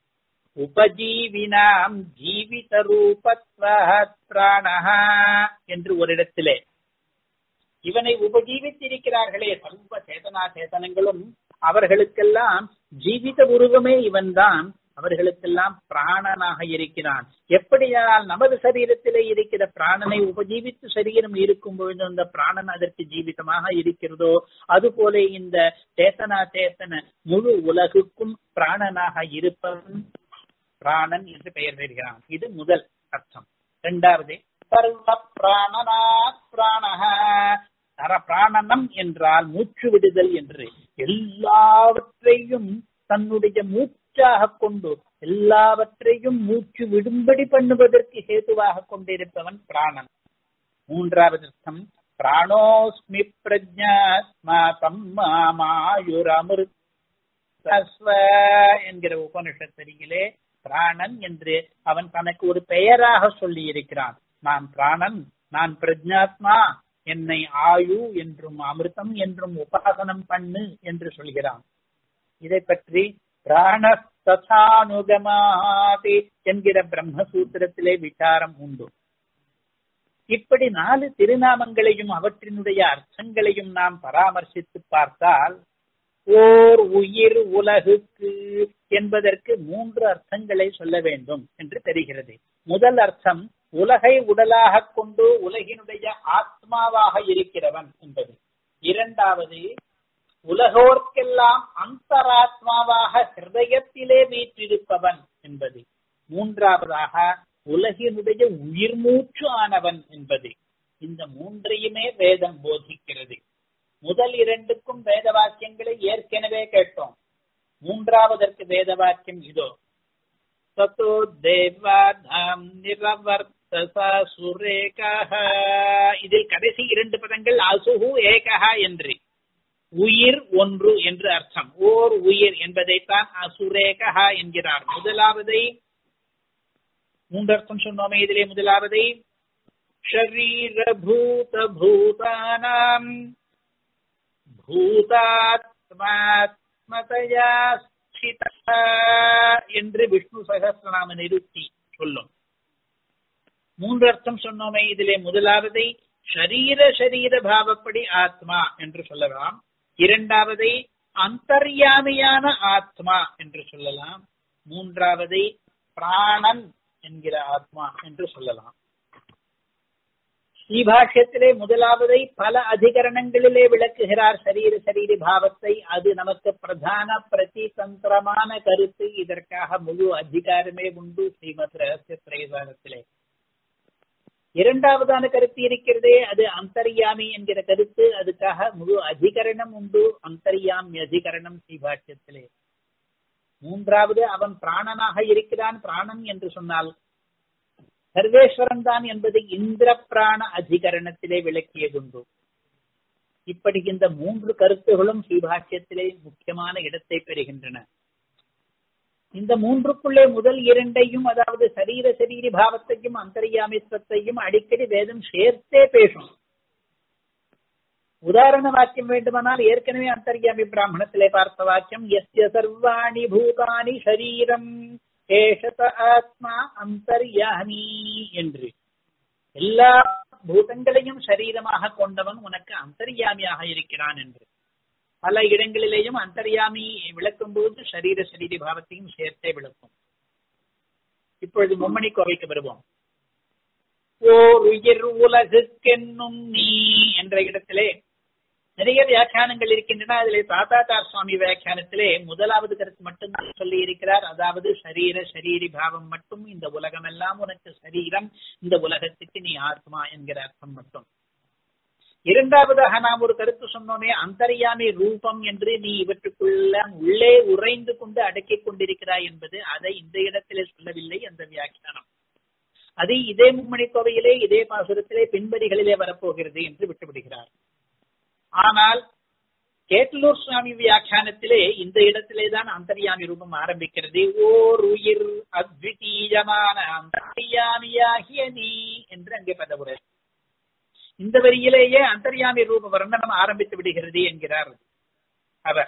உபஜீவினாம் ஜீவித ரூபத்வாணஹா என்று ஒரு இடத்திலே இவனை உபஜீவித்திருக்கிறார்களே சர்வ சேதனா சேதனங்களும் அவர்களுக்கெல்லாம் ஜீவித உருவமே இவன்தான் அவர்களுக்கெல்லாம் பிராணனாக இருக்கிறான் எப்படியானால் நமது சரீரத்திலே இருக்கிற பிராணனை உபஜீவித்து சரீரம் இருக்கும் பொழுது அந்த பிராணன் அதற்கு ஜீவிதமாக இருக்கிறதோ அதுபோல இந்த சேத்தனா சேத்தன முழு உலகுக்கும் பிராணனாக இருப்பவன் பிராணன் என்று பெயர் பெறுகிறான் இது முதல் அர்த்தம் இரண்டாவது சர்வ பிராணனா பிராணக தர பிராணனம் என்றால் மூச்சு விடுதல் என்று எல்லாவற்றையும் தன்னுடைய மூச்சாக கொண்டு எல்லாவற்றையும் மூச்சு விடும்படி பண்ணுவதற்கு ஹேதுவாக கொண்டிருப்பவன் பிராணன் மூன்றாவது அர்த்தம் பிராணோஸ்மி பிரஜாத்மா தம்மாயுரமிருத் என்கிற உபனிஷத்தரியிலே பிராணன் என்று அவன் தனக்கு ஒரு பெயராக சொல்லி இருக்கிறான் நான் பிராணன் நான் பிரஜாத்மா என்னை ஆயு என்றும் அமிர்தம் என்றும் உபாசனம் பண்ணு என்று சொல்கிறான் இதை பற்றி பிராணஸ்ததானுகமாதி என்கிற பிரம்மசூத்திரத்திலே விசாரம் உண்டு இப்படி நாலு திருநாமங்களையும் அவற்றினுடைய அர்த்தங்களையும் நாம் பராமர்சித்து பார்த்தால் ஓர் உயிர் உலகுக்கு என்பதற்கு மூன்று அர்த்தங்களை சொல்ல வேண்டும் என்று தெரிகிறது முதல் அர்த்தம் உலகை உடலாக கொண்டு உலகினுடைய ஆத்மாவாக இருக்கிறவன் என்பது இரண்டாவது உலகோர்க்கெல்லாம் அந்தராத்மாவாக ஹிருதயத்திலே வீற்றிருப்பவன் என்பது மூன்றாவதாக உலகினுடைய உயிர் மூச்சு ஆனவன் என்பது இந்த மூன்றையுமே வேதம் போதிக்கிறது முதல் இரண்டுக்கும் வேத வாக்கியங்களை ஏற்கனவே கேட்டோம் மூன்றாவதற்கு வேத வாக்கியம் இதோ தத்தோ தேவாதாம் நிரவர்த்தசா சுரேகா இதில் கடைசி இரண்டு பதங்கள் அசுகு ஏகா என்று உயிர் ஒன்று என்று அர்த்தம் ஓர் உயிர் என்பதைத்தான் அசுரேகா என்கிறார் முதலாவதை மூன்று அர்த்தம் சொன்னோமே இதிலே முதலாவதை ஷரீரபூத பூதானாம் பூதாத்மாத்மதயா ஸ்திதா என்று விஷ்ணு சகசிரநாம நிறுத்தி சொல்லும் மூன்று அர்த்தம் சொன்னோமே இதிலே முதலாவதை ஷரீர ஷரீர பாவப்படி ஆத்மா என்று சொல்லலாம் இரண்டாவதை அந்தர்யாமியான ஆத்மா என்று சொல்லலாம் மூன்றாவதை பிராணன் என்கிற ஆத்மா என்று சொல்லலாம் ஸ்ரீபாஷ்யத்திலே முதலாவதை பல அதிகரணங்களிலே விளக்குகிறார் சரீர சரீரி பாவத்தை அது நமக்கு பிரதான பிரதிதந்திரமான கருத்து இதற்காக முழு அதிகாரமே உண்டு ஸ்ரீமத் ரகசிய பிரயோகத்திலே இரண்டாவதான கருத்து இருக்கிறதே அது அந்தர்யாமி என்கிற கருத்து அதுக்காக முழு அதிகரணம் உண்டு அந்தர்யாமி அதிகரணம் ஸ்ரீபாஷ்யத்திலே மூன்றாவது அவன் பிராணனாக இருக்கிறான் பிராணன் என்று சொன்னால் சர்வேஸ்வரன் தான் என்பது இந்திர பிராண அதிகரணத்திலே விளக்கியதுண்டு இப்படி இந்த மூன்று கருத்துகளும் ஸ்ரீபாஷ்யத்திலே முக்கியமான இடத்தை பெறுகின்றன இந்த மூன்றுக்குள்ளே முதல் இரண்டையும் அதாவது சரீர சரீரி பாவத்தையும் அந்தரியாமித்வத்தையும் அடிக்கடி வேதம் சேர்த்தே பேசும் உதாரண வாக்கியம் வேண்டுமானால் ஏற்கனவே அந்தர்யாமி பிராமணத்திலே பார்த்த வாக்கியம் எஸ்ய சர்வாணி பூதானி சரீரம் ஏஷத ஆத்மா அந்தர்யாமி என்று எல்லா பூதங்களையும் சரீரமாக கொண்டவன் உனக்கு அந்தர்யாமியாக இருக்கிறான் என்று பல இடங்களிலேயும் அந்தர்யாமி விளக்கும் போது சரீர சரீரி பாவத்தையும் சேர்த்தே விளக்கும் இப்பொழுது மும்மணி கோவைக்கு வருவோம் ஓர் உயிர் உலகுக்கென்னும் நீ என்ற இடத்திலே நிறைய வியாக்கியானங்கள் இருக்கின்றன அதிலே தாத்தாச்சார் சுவாமி வியாக்கியானத்திலே முதலாவது கருத்து மட்டும்தான் சொல்லி இருக்கிறார் அதாவது சரீர சரீரி பாவம் மட்டும் இந்த உலகம் எல்லாம் உனக்கு சரீரம் இந்த உலகத்துக்கு நீ ஆத்மா என்கிற அர்த்தம் மட்டும் இரண்டாவதாக நாம் ஒரு கருத்து சொன்னோமே அந்தரியாமி ரூபம் என்று நீ இவற்றுக்குள்ள உள்ளே உறைந்து கொண்டு அடக்கிக் கொண்டிருக்கிறாய் என்பது அதை இந்த இடத்திலே சொல்லவில்லை அந்த வியாக்கியானம் அது இதே மும்மணி கோவையிலே இதே பாசுரத்திலே பின்படிகளிலே வரப்போகிறது என்று விட்டுவிடுகிறார் ஆனால் கேட்டலூர் சுவாமி வியாக்கியானத்திலே இந்த இடத்திலே தான் அந்தர்யாமி ரூபம் ஆரம்பிக்கிறது ஓர் உயிர் அத்விதீயமான அந்தர்யாமியாகிய நீ என்று அங்கே பதவுரை இந்த வரியிலேயே அந்தர்யாமி ரூப வர்ணனம் ஆரம்பித்து விடுகிறது என்கிறார் அவர்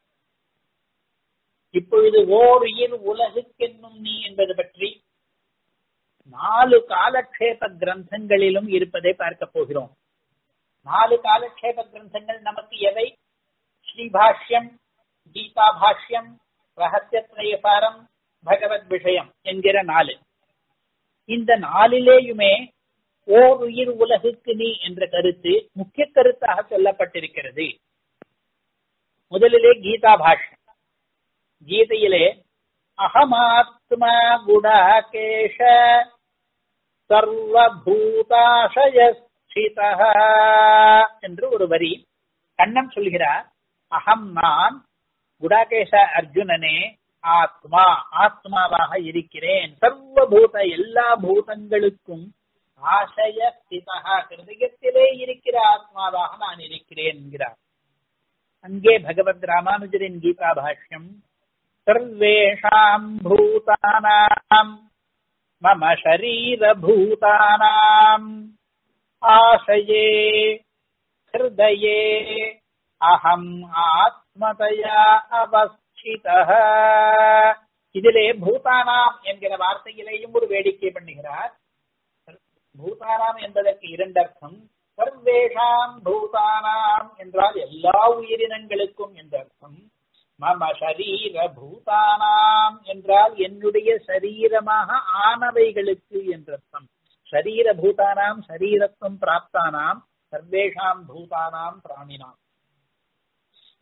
இப்பொழுது ஓர் உயிர் உலகுக்கென்னும் நீ என்பது பற்றி நாலு காலக்ஷேப கிரந்தங்களிலும் இருப்பதை பார்க்க போகிறோம் நாலு காலக்ஷேப கிரந்தங்கள் நமக்கு எவை ஸ்ரீபாஷ்யம் கீதா பாஷ்யம் ரகசியத்ரயசாரம் பகவத் விஷயம் என்கிற நாலு இந்த நாளிலேயுமே ஓர் உயிர் உலகுக்கு நீ என்ற கருத்து முக்கிய கருத்தாக சொல்லப்பட்டிருக்கிறது முதலிலே கீதா பாஷ்யம் கீதையிலே அகமாத்மா குடாகேஷ சர்வபூதாசயஸ்திதா என்று ஒரு வரி கண்ணன் சொல்கிறார் அகம் நான் குடாகேஷ அர்ஜுனனே ஆத்மா ஆத்மாவாக இருக்கிறேன் சர்வபூத எல்லா பூதங்களுக்கும் ஆசய ஸ்திதா ஹிருதயத்திலே இருக்கிற ஆத்மாவாக நான் இருக்கிறேன் என்கிறார் அங்கே பகவத் ராமானுஜரின் கீதா பாஷ்யம் சர்வேஷாம் பூதானாம் மம ஷரீரபூதானாம் ஆசயே ஹிருதயே அகம் ஆத்மதயா அவஸ்திதः இதிலே பூதானாம் என்கிற வார்த்தையிலேயும் ஒரு வேடிக்கை பண்ணுகிறார் பூதானாம் என்பதற்கு இரண்டு அர்த்தம் சர்வேஷாம் பூதானாம் என்றால் எல்லா உயிரினங்களுக்கும் என்ற அர்த்தம் மம ஷரீர பூதானாம் என்றால் என்னுடைய சரீரமாக ஆனவைகளுக்கு என்ற அர்த்தம் ஷரீர பூதானாம் ஷரீரத்துவம் பிராப்தானாம் சர்வேஷாம் பூதானாம் பிராணினாம்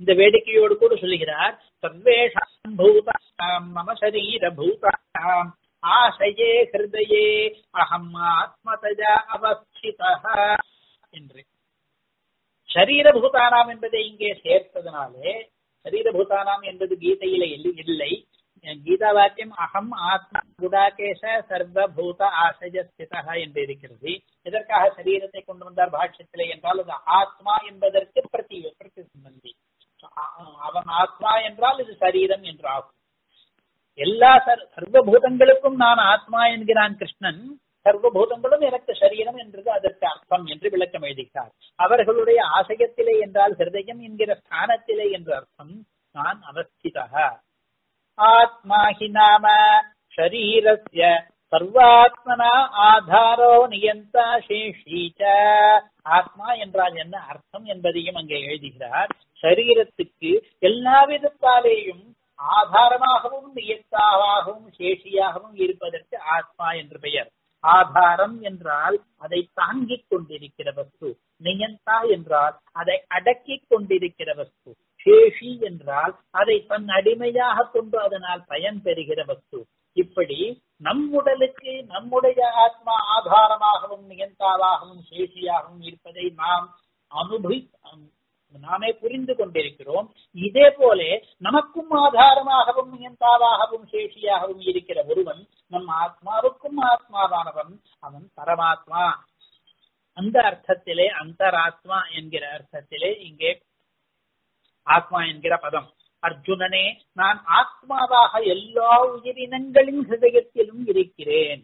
இந்த வேடிக்கையோடு கூட சொல்லுகிறார் சர்வேஷாம் பூதாம் மம சரீர பூதாம் ஆசையே ஹிருதயே அகம் ஆத்மதஜா அவஸ்திதா என்று சரீரபூதானாம் என்பதை இங்கே சேர்த்ததனாலே சரீரபூதானாம் என்பது கீதையில இல்லை கீதா வாக்கியம் அகம் ஆத்மா குடாகேச சர்வபூத ஆசைய ஸ்திதா என்று இருக்கிறது எதற்காக சரீரத்தை கொண்டு வந்தார் பாஷ்யத்திலே என்றால் அது ஆத்மா என்பதற்கு பிரதி பிரதி சம்பந்தி அவன் ஆத்மா என்றால் இது சரீரம் என்று ஆகும் எல்லா சர்வபூதங்களுக்கும் நான் ஆத்மா என்கிறான் கிருஷ்ணன் சர்வபூதங்களும் எனக்கு சரீரம் என்றது அதற்கு அர்த்தம் என்று விளக்கம் எழுதுகிறார் அவர்களுடைய ஆசயத்திலே என்றால் ஹிருதயம் என்கிற ஸ்தானத்திலே என்ற அர்த்தம் நான் அவஸ்திதா ஆத்மா ஹி நாம ஷரீரஸ்ய சர்வாத்மனா ஆதாரோ நியந்தா சேஷீச்ச ஆத்மா என்றால் என்ன அர்த்தம் என்பதையும் அங்கே எழுதுகிறார் சரீரத்துக்கு எல்லா விதத்தாலேயும் ஆதாரமாகவும் நியத்தாகவும் சேஷியாகவும் இருப்பதற்கு ஆத்மா என்று பெயர் ஆதாரம் என்றால் அதை தாங்கிக் கொண்டிருக்கிற வஸ்து நியந்தா என்றால் அதை அடக்கிக் கொண்டிருக்கிற வஸ்து சேஷி என்றால் அதை தன் அடிமையாக கொண்டு அதனால் பயன் பெறுகிற வஸ்து இப்படி நம் உடலுக்கு நம்முடைய ஆத்மா ஆதாரமாகவும் நியந்தாவாகவும் சேஷியாகவும் இருப்பதை நாம் அனுபவி நாமே புரிந்து கொண்டிருக்கிறோம் இதே போல நமக்கும் ஆதாரமாகவும் நியந்தாவாகவும் சேஷியாகவும் இருக்கிற ஒருவன் நம் ஆத்மாவுக்கும் ஆத்மாவானவன் அவன் பரமாத்மா அந்த அர்த்தத்திலே அந்தராத்மா என்கிற அர்த்தத்திலே இங்கே ஆத்மா என்கிற பதம் அர்ஜுனனே நான் ஆத்மாவாக எல்லா உயிரினங்களின் ஹிருதயத்திலும் இருக்கிறேன்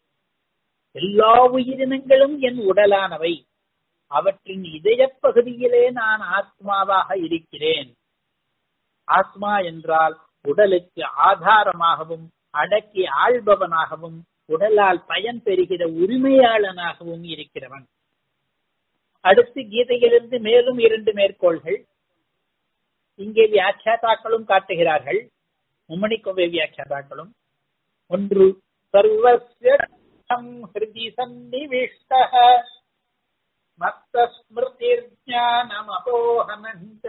எல்லா உயிரினங்களும் என் உடலானவை அவற்றின் இதய பகுதியிலே நான் ஆத்மாவாக இருக்கிறேன் ஆத்மா என்றால் உடலுக்கு ஆதாரமாகவும் அடக்கி ஆள்பவனாகவும் உடலால் பயன் பெறுகிற உரிமையாளனாகவும் இருக்கிறவன் அடுத்து கீதையிலிருந்து மேலும் இரண்டு மேற்கோள்கள் இங்கே வியாக்கியாதாக்களும் காட்டுகிறார்கள் மும்மணி கோவை வியாக்கியாதாக்களும் ஒன்று சர்வஸ்ய ஹிருதி சன்னிவிஷ்ட மத்தஸ்மிருதிர்ஞானமபோகனஞ்ச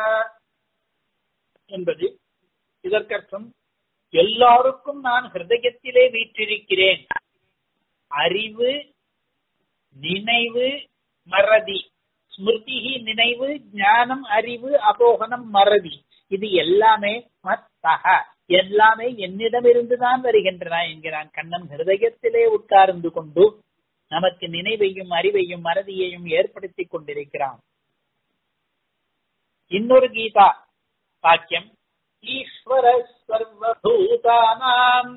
என்பது இதற்கர்த்தம் எல்லாருக்கும் நான் ஹிருதயத்திலே வீற்றிருக்கிறேன் அறிவு நினைவு மறதி ஸ்மிருதி நினைவு ஞானம் அறிவு அபோகனம் மறதி இது எல்லாமே மத்தக எல்லாமே என்னிடமிருந்துதான் வருகின்றன என்கிறான் கண்ணன் ஹிருதயத்திலே உட்கார்ந்து கொண்டு நமக்கு நினைவையும் அறிவையும் மறதியையும் ஏற்படுத்தி கொண்டிருக்கிறான் இன்னொரு கீதா வாக்கியம் ஈஸ்வர சர்வூதானாம்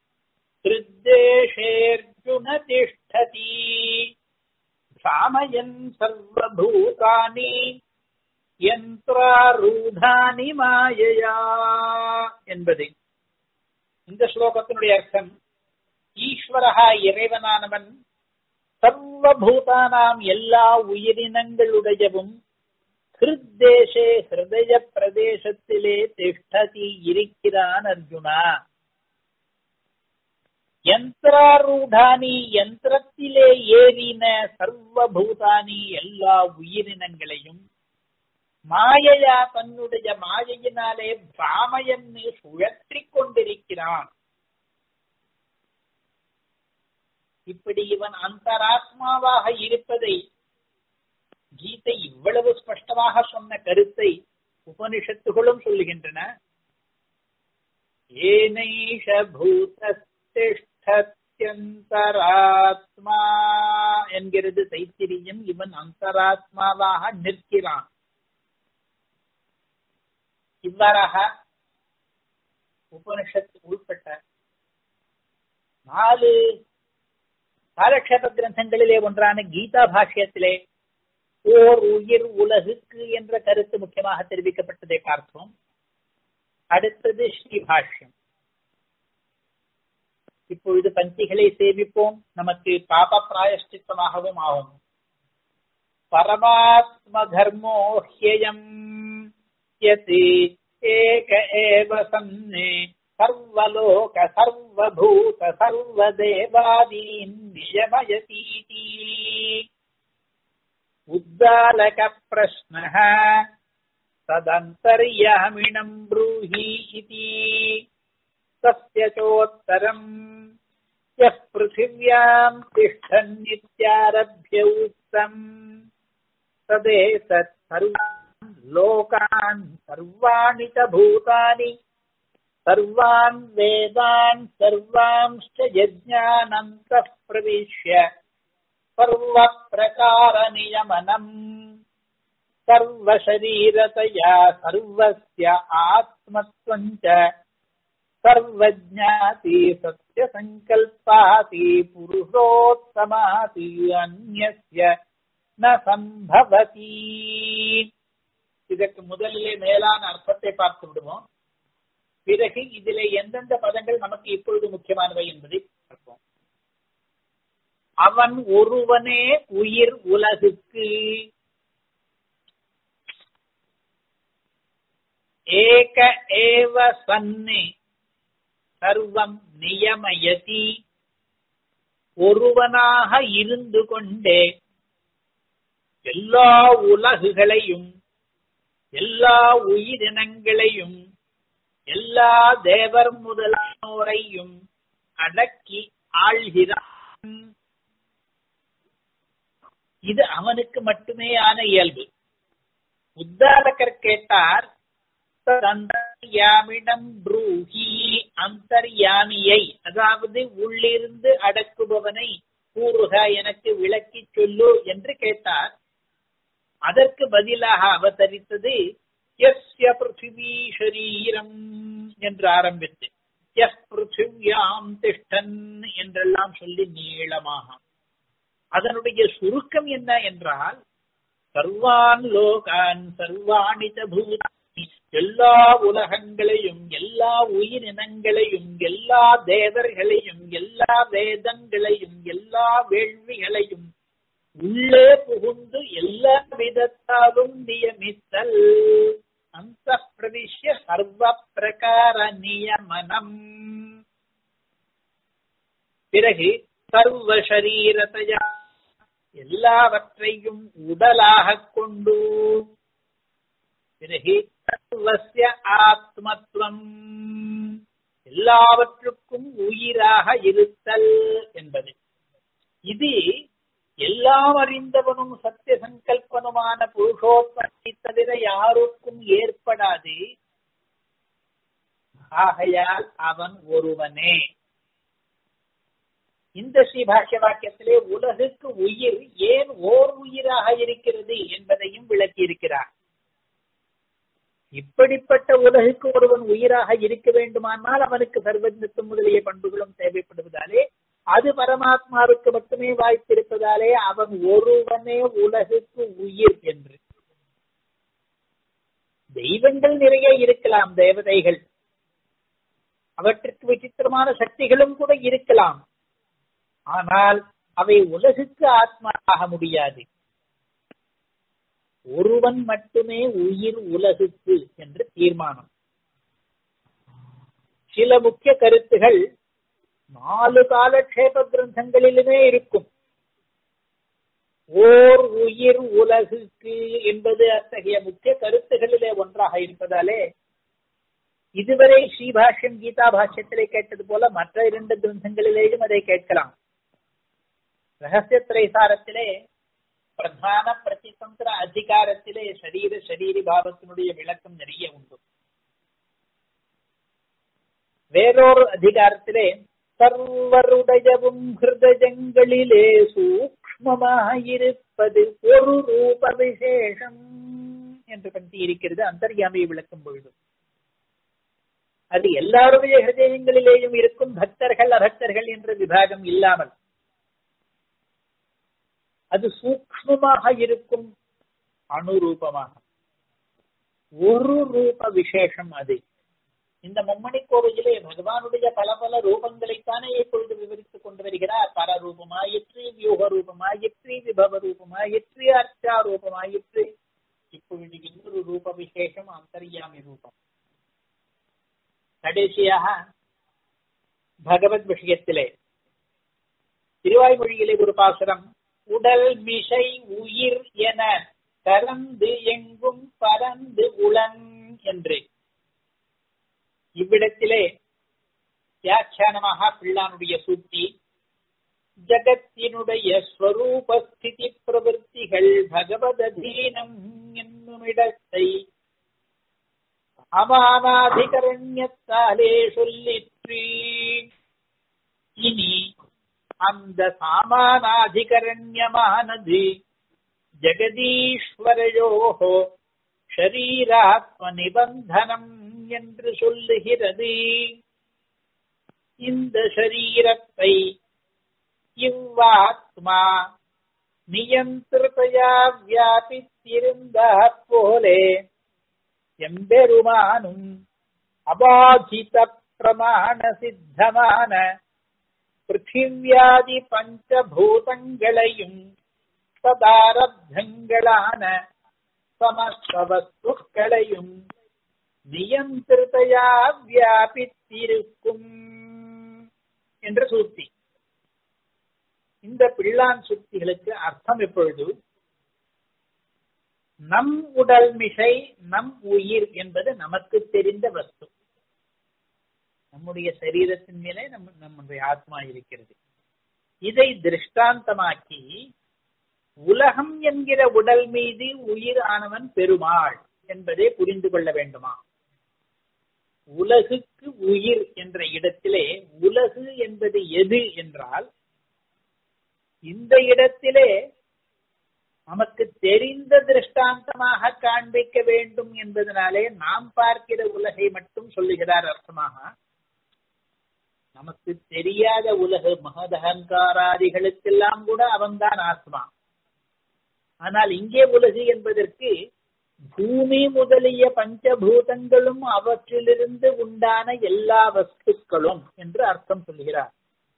திருத்தேஷேர்ஜுன திஷ்டதி சாமயன் சர்வூதானி யந்திராரூதானி மாயையா என்பது இந்த ஸ்லோகத்தினுடைய அர்த்தம் ஈஸ்வரகா இறைவனானவன் சர்வபூதானாம் எல்லா உயிரினங்களுடையவும் ஹிருத்தேசே ஹிருதய பிரதேசத்திலே திஷ்டதி இருக்கிறான் அர்ஜுனா யந்திராரூடானி யந்திரத்திலே ஏறின சர்வபூதானி எல்லா உயிரினங்களையும் மாயையா தன்னுடைய மாயையினாலே பிராமயன்னு சுழற்றிக் கொண்டிருக்கிறான் இப்படி இவன் அந்தராத்மாவாக இருப்பதை கீதை இவ்வளவு ஸ்பஷ்டமாக சொன்ன கருத்தை உபனிஷத்துகளும் சொல்லுகின்றன ஏனைஷ பூதஸ்திஷ்டத்யந்தராத்மா என்கிறது தைத்திரியம் இவன் அந்தராத்மாவாக நிற்கிறான் இவ்வாறாக உபனிஷத்து உள்பட்ட நாலு காலக்ஷேப கிரந்தங்களிலே ஒன்றான கீதா பாஷ்யத்திலே ஓர் உயிர் உலகுக்கு என்ற கருத்து முக்கியமாக தெரிவிக்கப்பட்டதை பார்த்தோம் அடுத்தது ஸ்ரீபாஷ்யம் இப்பொழுது பந்திகளை சேவிப்போம் நமக்கு பாப பிராயஷ்டித்தமாகவும் ஆகும் பரமாத்ம தர்மோ ஹியம் ஏக ஏவ சன்னே सर्वलोक सर्वभूत सर्वदेवादीन् नियमयतीति उद्दालकप्रश्नः तदन्तर्यामिणम् ब्रूहि इति तस्य चोत्तरम् यः पृथिव्याम् तिष्ठन्नित्यारभ्य उक्तम् तदेतत् सर्वान् लोकान् सर्वाणि च भूतानि सर्वान् वेदान् सर्वांश्च यज्ञानन्तः प्रविश्य सर्वप्रकारनियमनम् सर्वशरीरतया सर्वस्य आत्मत्वम् च सर्वज्ञाति सत्यसङ्कल्पाति पुरुषोत्तमाति अन्यस्य ந சம்பவதி இதற்கு முதலிலே மேலான அர்த்தத்தை பார்த்து விடுவோம் பிறகு இதிலே எந்தெந்த பதங்கள் நமக்கு இப்பொழுது முக்கியமானவை என்பதை பார்ப்போம் அவன் ஒருவனே உயிர் உலகுக்கு ஏக ஏவ சன்னே சர்வம் நியமயதி ஒருவனாக இருந்து கொண்டே எல்லா உலகுகளையும் எல்லா உயிரினங்களையும் எல்லா தேவர் முதலானோரையும் அடக்கி ஆள்கிறான் இது அவனுக்கு மட்டுமே ஆன இயல்பு உத்தாரகர் கேட்டார் அந்தர்யாமிடம் ப்ரூஹி அந்தர்யாமியை அதாவது உள்ளிருந்து அடக்குபவனை கூறுக எனக்கு விளக்கி சொல்லு என்று கேட்டார் அதற்கு பதிலாக அவதரித்தது எஸ்ய பிருத்திவி ஷரீரம் என்று ஆரம்பித்து எஸ் பிருத்திவியாம் திஷ்டன் என்றெல்லாம் சொல்லி நீளமாக அதனுடைய சுருக்கம் என்ன என்றால் சர்வான் லோகான் சர்வாணி பூதானி எல்லா உலகங்களையும் எல்லா உயிரினங்களையும் எல்லா தேவர்களையும் எல்லா வேதங்களையும் எல்லா வேள்விகளையும் உள்ளே புகுந்து எல்லா விதத்தாலும் நியமித்தல் அந்த பிரவிஷ்ய சர்வ பிரகார நியமனம் பிறகு சர்வ சரீரத்தையா எல்லாவற்றையும் உடலாக கொண்டு பிறகு சர்வசிய ஆத்மத்துவம் எல்லாவற்றுக்கும் உயிராக இருத்தல் என்பது இது எல்லாம் அறிந்தவனும் சத்திய சங்கல்பனுமான புருஷோத்தமை தவிர யாருக்கும் ஏற்படாது ஆகையால் அவன் ஒருவனே இந்த ஸ்ரீபாஷ்ய வாக்கியத்திலே உலகுக்கு உயிர் ஏன் ஓர் உயிராக இருக்கிறது என்பதையும் விளக்கி இருக்கிறார் இப்படிப்பட்ட உலகுக்கு ஒருவன் உயிராக இருக்க வேண்டுமானால் அவனுக்கு சர்வஜத்துவம் முதலிய பண்புகளும் தேவைப்படுவதாலே அது பரமாத்மாவுக்கு மட்டுமே வாய்ப்பிருப்பதாலே அவன் ஒருவனே உலகுக்கு உயிர் என்று தெய்வங்கள் நிறைய இருக்கலாம் தேவதைகள் அவற்றிற்கு விசித்திரமான சக்திகளும் கூட இருக்கலாம் ஆனால் அவை உலகுக்கு ஆத்மாவாக முடியாது ஒருவன் மட்டுமே உயிர் உலகுக்கு என்று தீர்மானம் சில முக்கிய கருத்துகள் நாலு காலக்ஷேப கிரந்தங்களிலுமே இருக்கும் ஓர் உயிர் உலகுக்கு என்பது அத்தகைய முக்கிய கருத்துகளிலே ஒன்றாக இருப்பதாலே இதுவரை ஸ்ரீபாஷ்யம் கீதா பாஷ்யத்திலே கேட்டது போல மற்ற இரண்டு கிரந்தங்களிலேயும் அதை கேட்கலாம் ரகசிய திரைசாரத்திலே பிரதான பிரதிதந்திர அதிகாரத்திலே சரீர சரீரி பாவத்தினுடைய விளக்கம் நிறைய உண்டு வேறொரு அதிகாரத்திலே சர்வருடையவும் ஹிருதயங்களிலே சூக்மமாயிருப்பது ஒரு ரூப விசேஷம் என்று பற்றி இருக்கிறது அந்தர்யாமியை விளக்கும் பொழுது அது எல்லாருடைய ஹிருதயங்களிலேயும் இருக்கும் பக்தர்கள் அபக்தர்கள் என்ற விபாகம் இல்லாமல் அது சூக்மமாக இருக்கும் அணுரூபமாக ஒரு ரூப விசேஷம் அது இந்த மும்மணி கோவிலே பகவானுடைய பல பல ரூபங்களைத்தானே இப்பொழுது விவரித்துக் கொண்டு வருகிறார் பரரூபமாயிற்று வியூக ரூபமாயிற்று விபவ ரூபமாயிற்று அர்ச்சா ரூபமாயிற்று இப்பொழுது இன்னொரு ரூப விசேஷம் அந்தர்யாமி ரூபம் கடைசியாக பகவத் விஷயத்திலே திருவாய்மொழியிலே ஒரு பாசுரம் உடல் மிசை உயிர் என கலந்து எங்கும் பறந்து உள என்று இவ்விடத்திலே வியாக்கியானமாக பிள்ளானுடைய சூட்டி ஜகத்தினுடைய ஸ்வரூபஸ்திதி பிரவருத்திகள் பகவதீனம் என்னுமிடத்தை அமானாதிகரண்யத்தாலே சொல்லிற்று இனி அந்த சாமானாதிகரண்யமானது ஜெகதீஸ்வரையோகோ ஷரீராத்ம நிபந்தனம் என்று சொல்லுகிறது இந்த ஷரீரத்தை இவ்வாத்மா நியந்திரத்தையா வியாபித்திருந்த போலே எம்பெருமானும் அபாதித பிரமாண சித்தமான பிருத்திவியாதி பஞ்சபூதங்களையும் சதாரப்தங்களான சமஸ்த வஸ்துக்களையும் நியந்திரத்தையா வியாபித்திருக்கும் என்ற சூத்தி இந்த பிள்ளான் சுத்திகளுக்கு அர்த்தம் எப்பொழுது நம் உடல் மிசை நம் உயிர் என்பது நமக்கு தெரிந்த வஸ்து நம்முடைய சரீரத்தின் மேலே நம்ம நம்முடைய ஆத்மா இருக்கிறது இதை திருஷ்டாந்தமாக்கி உலகம் என்கிற உடல் மீது உயிர் ஆனவன் பெருமாள் என்பதை புரிந்து கொள்ள வேண்டுமா உலகுக்கு உயிர் என்ற இடத்திலே உலகு என்பது எது என்றால் இந்த இடத்திலே நமக்கு தெரிந்த திருஷ்டாந்தமாக காண்பிக்க வேண்டும் என்பதனாலே நாம் பார்க்கிற உலகை மட்டும் சொல்லுகிறார் அர்த்தமாக நமக்கு தெரியாத உலக மகதகங்காராதிகளுக்கெல்லாம் கூட அவன்தான் ஆத்மா ஆனால் இங்கே உலகு என்பதற்கு பூமி முதலிய பஞ்சபூதங்களும் அவற்றிலிருந்து உண்டான எல்லா வஸ்துக்களும் என்று அர்த்தம் சொல்கிறார்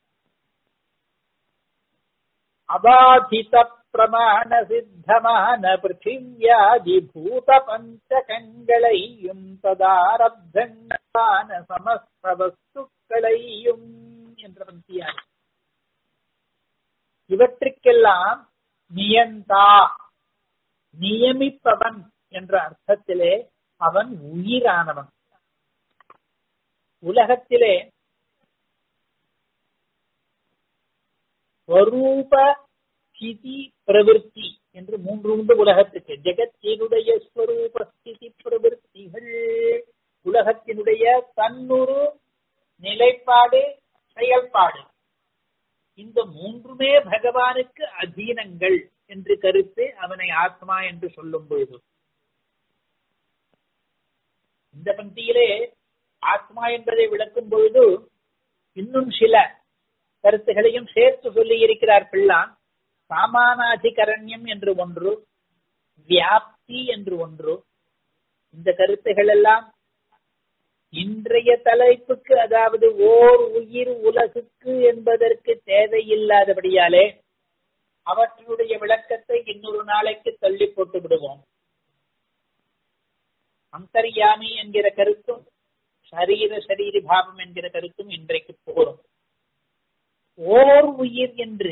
அபாதித பிரமாண சித்தமான பிருத்திவியாதி பூத பஞ்சகங்களையும் ததாரப்தங்களான சமஸ்த வஸ்துக்களையும் என்ற பந்தியார் இவற்றுக்கெல்லாம் நியந்தா நியமிப்பவன் என்ற அர்த்தத்திலே அவன் உயிரானவன் உலகத்திலே ஸ்வரூப ஸ்திதி பிரவிற்த்தி என்று மூன்று உண்டு உலகத்துக்கு ஜெகத்தினுடைய ஸ்வரூப ஸ்திதி பிரவிற்த்திகள் உலகத்தினுடைய தன்னுரு நிலைப்பாடு செயல்பாடு இந்த மூன்றுமே பகவானுக்கு அதீனங்கள் என்று கருத்து அவனை ஆத்மா என்று சொல்லும் பொழுது இந்த பந்தியிலே ஆத்மா என்பதை விளக்கும் பொழுது இன்னும் சில கருத்துகளையும் சேர்த்து சொல்லி இருக்கிறார் பிள்ளான் சாமானாதிகரண்யம் என்று ஒன்று வியாப்தி என்று ஒன்று இந்த கருத்துகள் எல்லாம் இன்றைய தலைப்புக்கு அதாவது ஓர் உயிர் உலகுக்கு என்பதற்கு தேவையில்லாதபடியாலே அவற்றினுடைய விளக்கத்தை இன்னொரு நாளைக்கு தள்ளி போட்டு விடுவோம் அந்தர்யாமி என்கிற கருத்தும் சரீர சரீரி பாவம் என்கிற கருத்தும் இன்றைக்கு போரும் ஓர் உயிர் என்று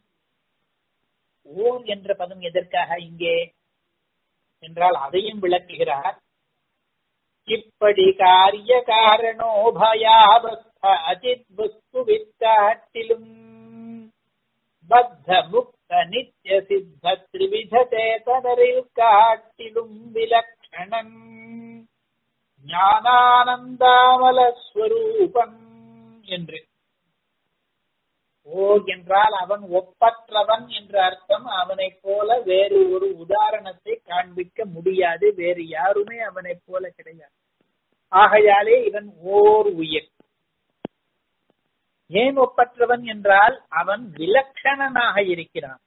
ஓர் என்ற பதம் எதற்காக இங்கே என்றால் அதையும் விளக்குகிறார் இப்படி காரிய காரணோ பயாவஸ்த அஜித் வஸ்து வித்தாட்டிலும் பத்த முக்த நித்திய சித்த திரிவித சேதனரில் காட்டிலும் விலக்ஷணன் ஞானானந்தாமல ஸ்வரூபன் என்று ஓ என்றால் அவன் ஒப்பற்றவன் என்ற அர்த்தம் அவனைப் போல வேறு ஒரு உதாரணத்தை காண்பிக்க முடியாது வேறு யாருமே அவனைப் போல கிடையாது ஆகையாலே இவன் ஓர் உயிர் ஏன் ஒப்பற்றவன் என்றால் அவன் விலட்சணனாக இருக்கிறான்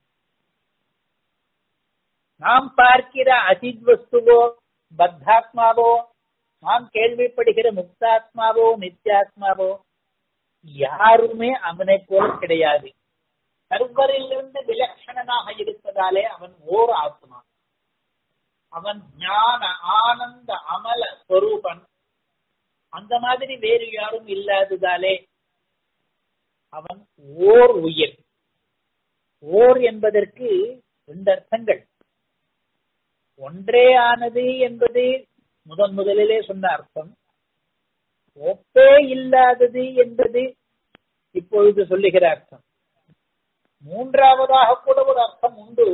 நாம் பார்க்கிற அசித் வஸ்துவோ பத்தாத்மாவோ நாம் கேள்விப்படுகிற முக்தாத்மாவோ நித்தியாத்மாவோ யாருமே அவனை போல கிடையாது சர்வரிலிருந்து விலட்சணனாக இருப்பதாலே அவன் ஓர் ஆத்மா அவன் ஞான ஆனந்த அமல ஸ்வரூபன் அந்த மாதிரி வேறு யாரும் இல்லாததாலே அவன் ஓர் உயிர் ஓர் என்பதற்கு ரெண்டு அர்த்தங்கள் ஒன்றே ஆனது என்பது முதன் முதலிலே சொன்ன அர்த்தம் ஒப்பே இல்லாதது என்பது இப்பொழுது சொல்லுகிற அர்த்தம் மூன்றாவதாக கூட ஒரு அர்த்தம் உண்டு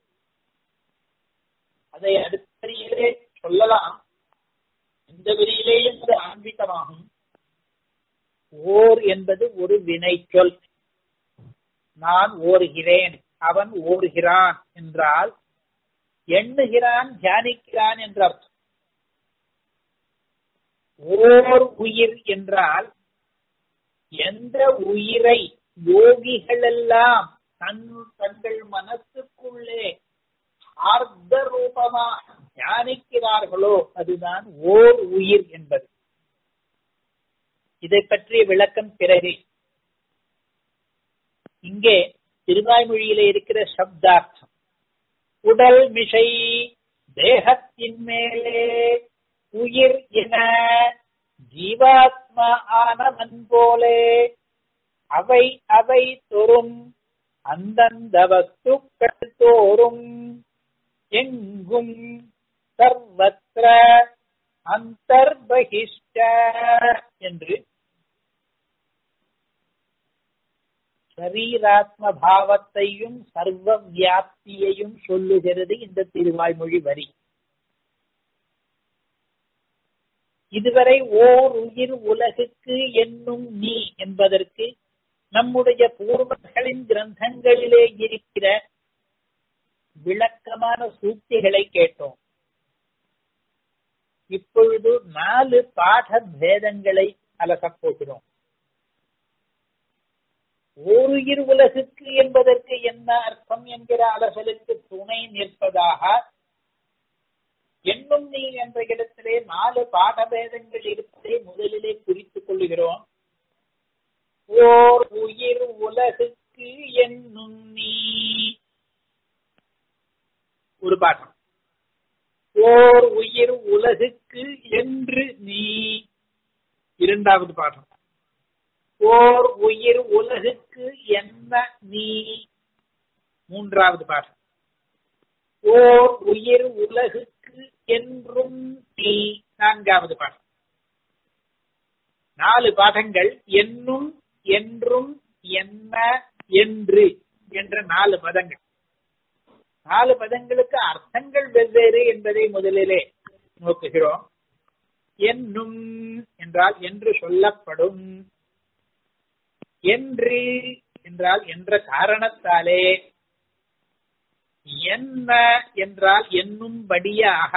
அதை அடுத்த வரியிலே சொல்லலாம் இந்த வரியிலேயும் அது ஆன்மீகமாகும் ஓர் என்பது ஒரு வினை சொல் நான் ஓருகிறேன் அவன் ஓடுகிறான் என்றால் எண்ணுகிறான் தியானிக்கிறான் என்ற அர்த்தம் ஓர் உயிர் என்றால் எந்த உயிரை யோகிகளெல்லாம் தன் தங்கள் மனசுக்குள்ளே ஆர்த்த ரூபமாக தியானிக்கிறார்களோ அதுதான் ஓர் உயிர் என்பது இதை பற்றிய விளக்கம் பிறகு இங்கே திருவாய்மொழியில இருக்கிற சப்தார்த்தம் உடல் மிஷை தேகத்தின் மேலே உயிர் என ஜீவாத்மா ஆனவன் போலே அவை அவை தோறும் அந்தந்த வஸ்துக்கள் தோறும் எங்கும் சர்வத்திர அந்தர்பகிஷ்ட என்று சரீராத்ம பாவத்தையும் சர்வ வியாப்தியையும் சொல்லுகிறது இந்த திருவாய்மொழி வரி இதுவரை ஓர் உயிர் உலகுக்கு என்னும் நீ என்பதற்கு நம்முடைய பூர்வர்களின் கிரந்தங்களிலே இருக்கிற விளக்கமான சூக்திகளை கேட்டோம் இப்பொழுது நாலு பாட பேதங்களை அலசப் போகிறோம் ஓருயிர் உலகுக்கு என்பதற்கு என்ன அர்த்தம் என்கிற அலசலுக்கு துணை நிற்பதாக என்னும் நீ என்ற இடத்திலே நாலு பாடபேதங்கள் இருப்பதை முதலிலே குறித்துக் கொள்ளுகிறோம் ஓர் உயிர் உலகுக்கு என்னும் நீ ஒரு பாடம் ஓர் உயிர் உலகுக்கு என்று நீ இரண்டாவது பாடம் ஓர் உயிர் உலகுக்கு என்ன நீ மூன்றாவது பாடம் ஓர் உயிர் உலகுக்கு என்றும் நீ நான்காவது பாடம் நாலு பாடங்கள் என்னும் என்றும் என்ன என்று என்ற நாலு பதங்கள் நாலு பதங்களுக்கு அர்த்தங்கள் வெவ்வேறு என்பதை முதலிலே நோக்குகிறோம் என்னும் என்றால் என்று சொல்லப்படும் என்று என்றால் என்ற காரணத்தாலே என்ன என்றால் என்னும்படியாக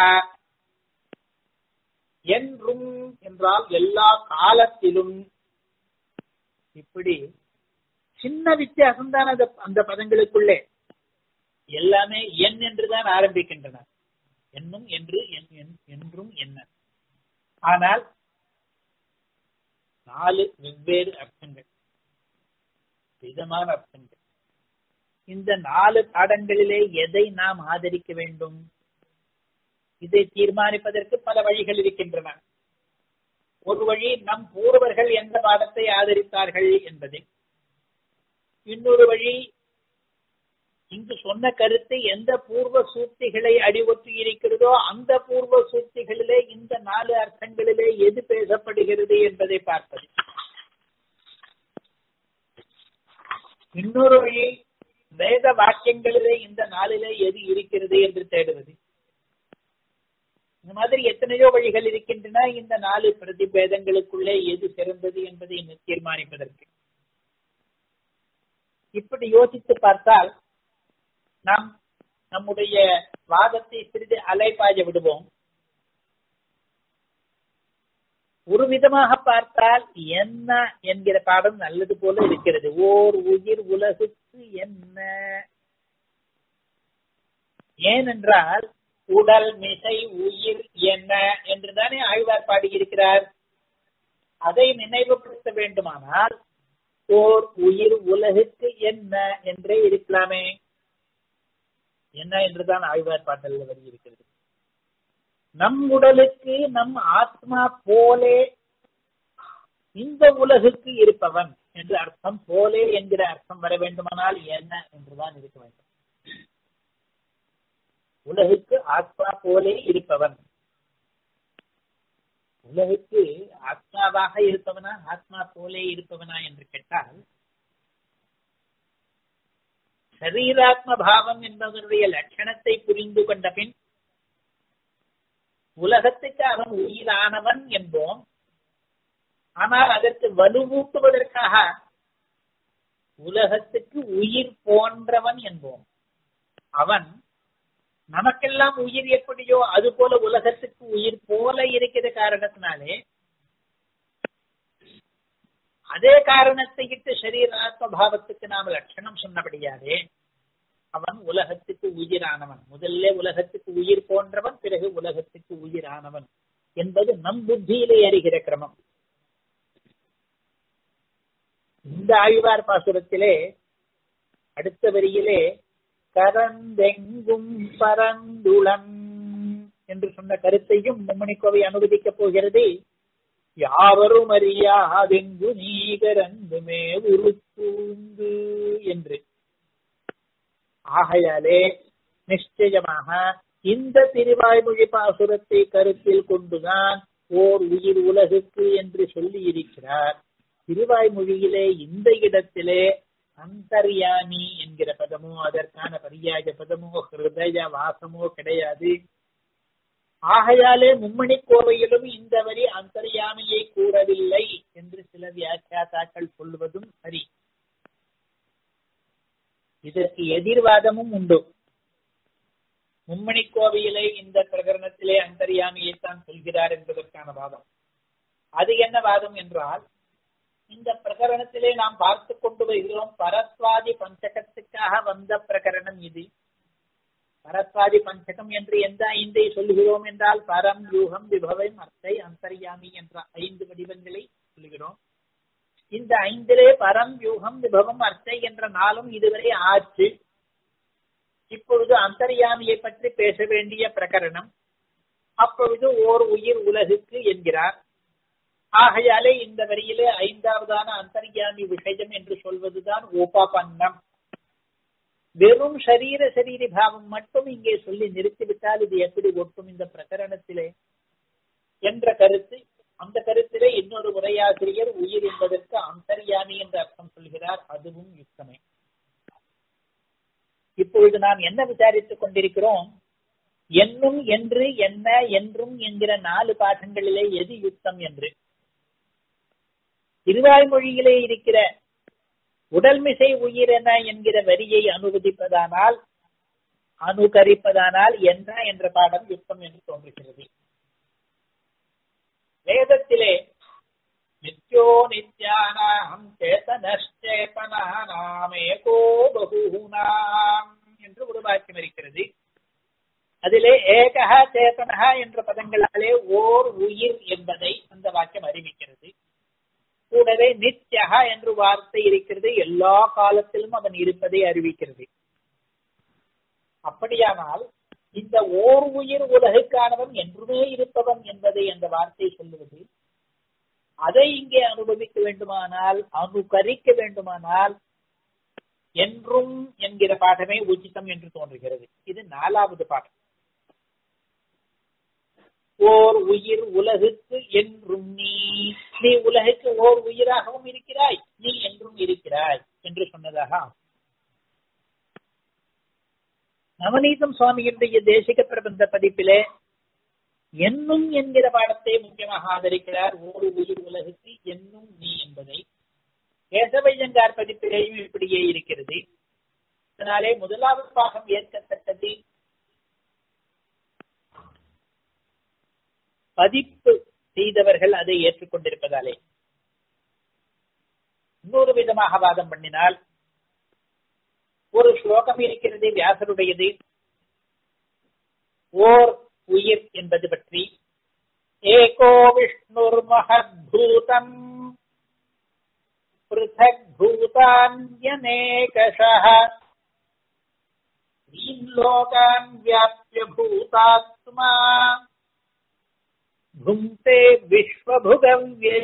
என்றும் என்றால் எல்லா காலத்திலும் இப்படி சின்ன வித்தியாசம் தான் அந்த அந்த பதங்களுக்குள்ளே எல்லாமே என் என்றுதான் ஆரம்பிக்கின்றன என்னும் என்று என்றும் என்ன ஆனால் நாலு வெவ்வேறு அர்த்தங்கள் விதமான அர்த்தங்கள் இந்த நாலு பாடங்களிலே எதை நாம் ஆதரிக்க வேண்டும் இதை தீர்மானிப்பதற்கு பல வழிகள் இருக்கின்றன ஒரு வழி நம் பூர்வர்கள் எந்த பாடத்தை ஆதரித்தார்கள் என்பது இன்னொரு வழி இங்கு சொன்ன கருத்து எந்த பூர்வ சூக்திகளை அடிவொற்றி இருக்கிறதோ அந்த பூர்வ சூக்திகளிலே இந்த நாலு அர்த்தங்களிலே எது பேசப்படுகிறது என்பதை பார்ப்பது இன்னொரு வழி வேத வாக்கியங்களிலே இந்த நாளிலே எது இருக்கிறது என்று தேடுவது இந்த மாதிரி எத்தனையோ வழிகள் இருக்கின்றன இந்த நாலு பிரதிபேதங்களுக்குள்ளே எது சிறந்தது என்பதை தீர்மானிப்பதற்கு இப்படி யோசித்து பார்த்தால் நாம் நம்முடைய வாதத்தை சிறிது அலைப்பாய விடுவோம் ஒரு விதமாக பார்த்தால் என்ன என்கிற பாடம் நல்லது போல இருக்கிறது ஓர் உயிர் உலகுக்கு என்ன ஏனென்றால் உடல் மிசை உயிர் என்ன என்றுதானே ஆழ்வார் பாடியிருக்கிறார் அதை நினைவுபடுத்த வேண்டுமானால் ஓர் உயிர் உலகுக்கு என்ன என்றே இருக்கலாமே என்ன என்றுதான் ஆழ்வார் பாட்டல் வரி இருக்கிறது நம் உடலுக்கு நம் ஆத்மா போலே இந்த உலகுக்கு இருப்பவன் என்று அர்த்தம் போலே என்கிற அர்த்தம் வர வேண்டுமானால் என்ன என்றுதான் இருக்க வேண்டும் உலகுக்கு ஆத்மா போலே இருப்பவன் உலகுக்கு ஆத்மாவாக இருப்பவனா ஆத்மா போலே இருப்பவனா என்று கேட்டால் சரீராத்ம பாவம் என்பதனுடைய லட்சணத்தை புரிந்து கொண்ட பின் உலகத்துக்கு அவன் உயிரானவன் என்போம் ஆனால் அதற்கு வலுவூட்டுவதற்காக உலகத்துக்கு உயிர் போன்றவன் என்போம் அவன் நமக்கெல்லாம் உயிர் எப்படியோ அது போல உலகத்துக்கு உயிர் போல இருக்கிற காரணத்தினாலே அதே காரணத்தை இட்டு சரீராத்ம பாவத்துக்கு நாம் லட்சணம் சொன்னபடியாலே அவன் உலகத்துக்கு உயிரானவன் முதல்ல உலகத்துக்கு உயிர் போன்றவன் பிறகு உலகத்துக்கு உயிரானவன் என்பது நம் புத்தியிலே அறிகிற கிரமம் இந்த ஆழ்வார் பாசுரத்திலே அடுத்த வரியிலே கரந்தெங்கும் பரந்துளன் என்று சொன்ன கருத்தையும் மும்மணிக்கோவை அனுமதிக்கப் போகிறது யாவரும் அறியாதெங்கு நீகரந்துமே உருத்தூந்து என்று ஆகையாலே நிச்சயமாக இந்த திருவாய்மொழி பாசுரத்தை கருத்தில் கொண்டுதான் ஓர் உயிர் உலகுக்கு என்று சொல்லி இருக்கிறார் திருவாய்மொழியிலே இந்த இடத்திலே அந்தர்யாமி என்கிற பதமோ அதற்கான பரியாய பதமோ ஹிருதய வாசமோ கிடையாது ஆகையாலே மும்மணி கோவையிலும் இந்த வரி அந்தர்யாமியை கூறவில்லை என்று சில வியாக்கியாதாக்கள் சொல்வதும் சரி இதற்கு எதிர்வாதமும் உண்டு மும்மணி கோவையிலே இந்த பிரகரணத்திலே அந்தர்யாமியைத்தான் சொல்கிறார் என்பதற்கான வாதம் அது என்ன வாதம் என்றால் இந்த பிரகரணத்திலே நாம் பார்த்து கொண்டு வருகிறோம் பரத்வாதி பஞ்சகத்துக்காக வந்த பிரகரணம் இது பரத்வாதி பஞ்சகம் என்று எந்த ஐந்தை சொல்லுகிறோம் என்றால் பரம் யூகம் விபவம் அர்த்தை அந்தர்யாமி என்ற ஐந்து வடிவங்களை சொல்லுகிறோம் இந்த ஐந்திலே பரம் யூகம் விபவம் அர்த்தை என்ற நாளும் இதுவரை ஆச்சு இப்பொழுது அந்தர்யாமியை பற்றி பேச வேண்டிய பிரகரணம் அப்பொழுது ஓர் உயிர் உலகுக்கு என்கிறார் ஆகையாலே இந்த வரியிலே ஐந்தாவதான அந்தர்யாமி விஷயம் என்று சொல்வதுதான் உபபன்னம் வெறும் சரீர சரீரி பாவம் மட்டும் இங்கே சொல்லி நிறுத்திவிட்டால் இது எப்படி ஒட்டும் இந்த பிரகரணத்திலே என்ற கருத்து அந்த கருத்திலே இன்னொரு உரையாசிரியர் உயிர் என்பதற்கு அந்தர்யாமி என்ற அர்த்தம் சொல்கிறார் அதுவும் யுக்தமே இப்பொழுது நாம் என்ன விசாரித்துக் கொண்டிருக்கிறோம் என்னும் என்று என்ன என்றும் என்கிற நாலு பாடங்களிலே எது யுக்தம் என்று திருவாய்மொழியிலே இருக்கிற உடல்மிசை உயிரென என்கிற வரியை அனுமதிப்பதானால் அனுகரிப்பதானால் என்ன என்ற பாடம் யுக்தம் என்று தோன்றுகிறது வேதத்திலே நித்யோ நித்யானாம் சேதனேதனாமேகோ பகூனாம் என்று ஒரு வாக்கியம் இருக்கிறது அதிலே ஏகா சேதனஹா என்ற பதங்களாலே ஓர் உயிர் என்பதை அந்த வாக்கியம் அறிவிக்கிறது கூடவே நித்யகா என்று வார்த்தை இருக்கிறது எல்லா காலத்திலும் அவன் இருப்பதை அறிவிக்கிறது அப்படியானால் இந்த ஓர் உயிர் உலகுக்கானவன் என்றுமே இருப்பவன் என்பதை அந்த வார்த்தை சொல்லுவது அதை இங்கே அனுபவிக்க வேண்டுமானால் அனுகரிக்க வேண்டுமானால் என்றும் என்கிற பாடமே உச்சிதம் என்று தோன்றுகிறது இது நாலாவது பாடம் ஓர் உயிர் உலகுக்கு என்றும் நீ நீ உலகுக்கு ஓர் உயிராகவும் இருக்கிறாய் நீ என்றும் இருக்கிறாய் என்று சொன்னதாக நவநீதம் சுவாமியினுடைய தேசிக பிரபந்த பதிப்பிலே என்னும் என்கிற பாடத்தை முக்கியமாக ஆதரிக்கிறார் ஒரு உயிர் உலகுக்கு என்னும் நீ என்பதை கேசவையங்கார் பதிப்பிலேயும் இப்படியே இருக்கிறது அதனாலே முதலாவது பாகம் ஏற்கத்தக்கது பதிப்பு செய்தவர்கள் அதை ஏற்றுக்கொண்டிருப்பதாலே இன்னொரு விதமாக வாதம் பண்ணினால் ஒரு ஸ்லோகம் இருக்கிறது வியாசருடையது ஓர் உயிர் என்பது பற்றி ஏகோ விஷ்ணுர் மகத்பூதம் பிருத்தக் பூதான்யநேகஷः லோகான் வியாபிய பூதாத்மா புங்கே விஸ்வபுகவ்யய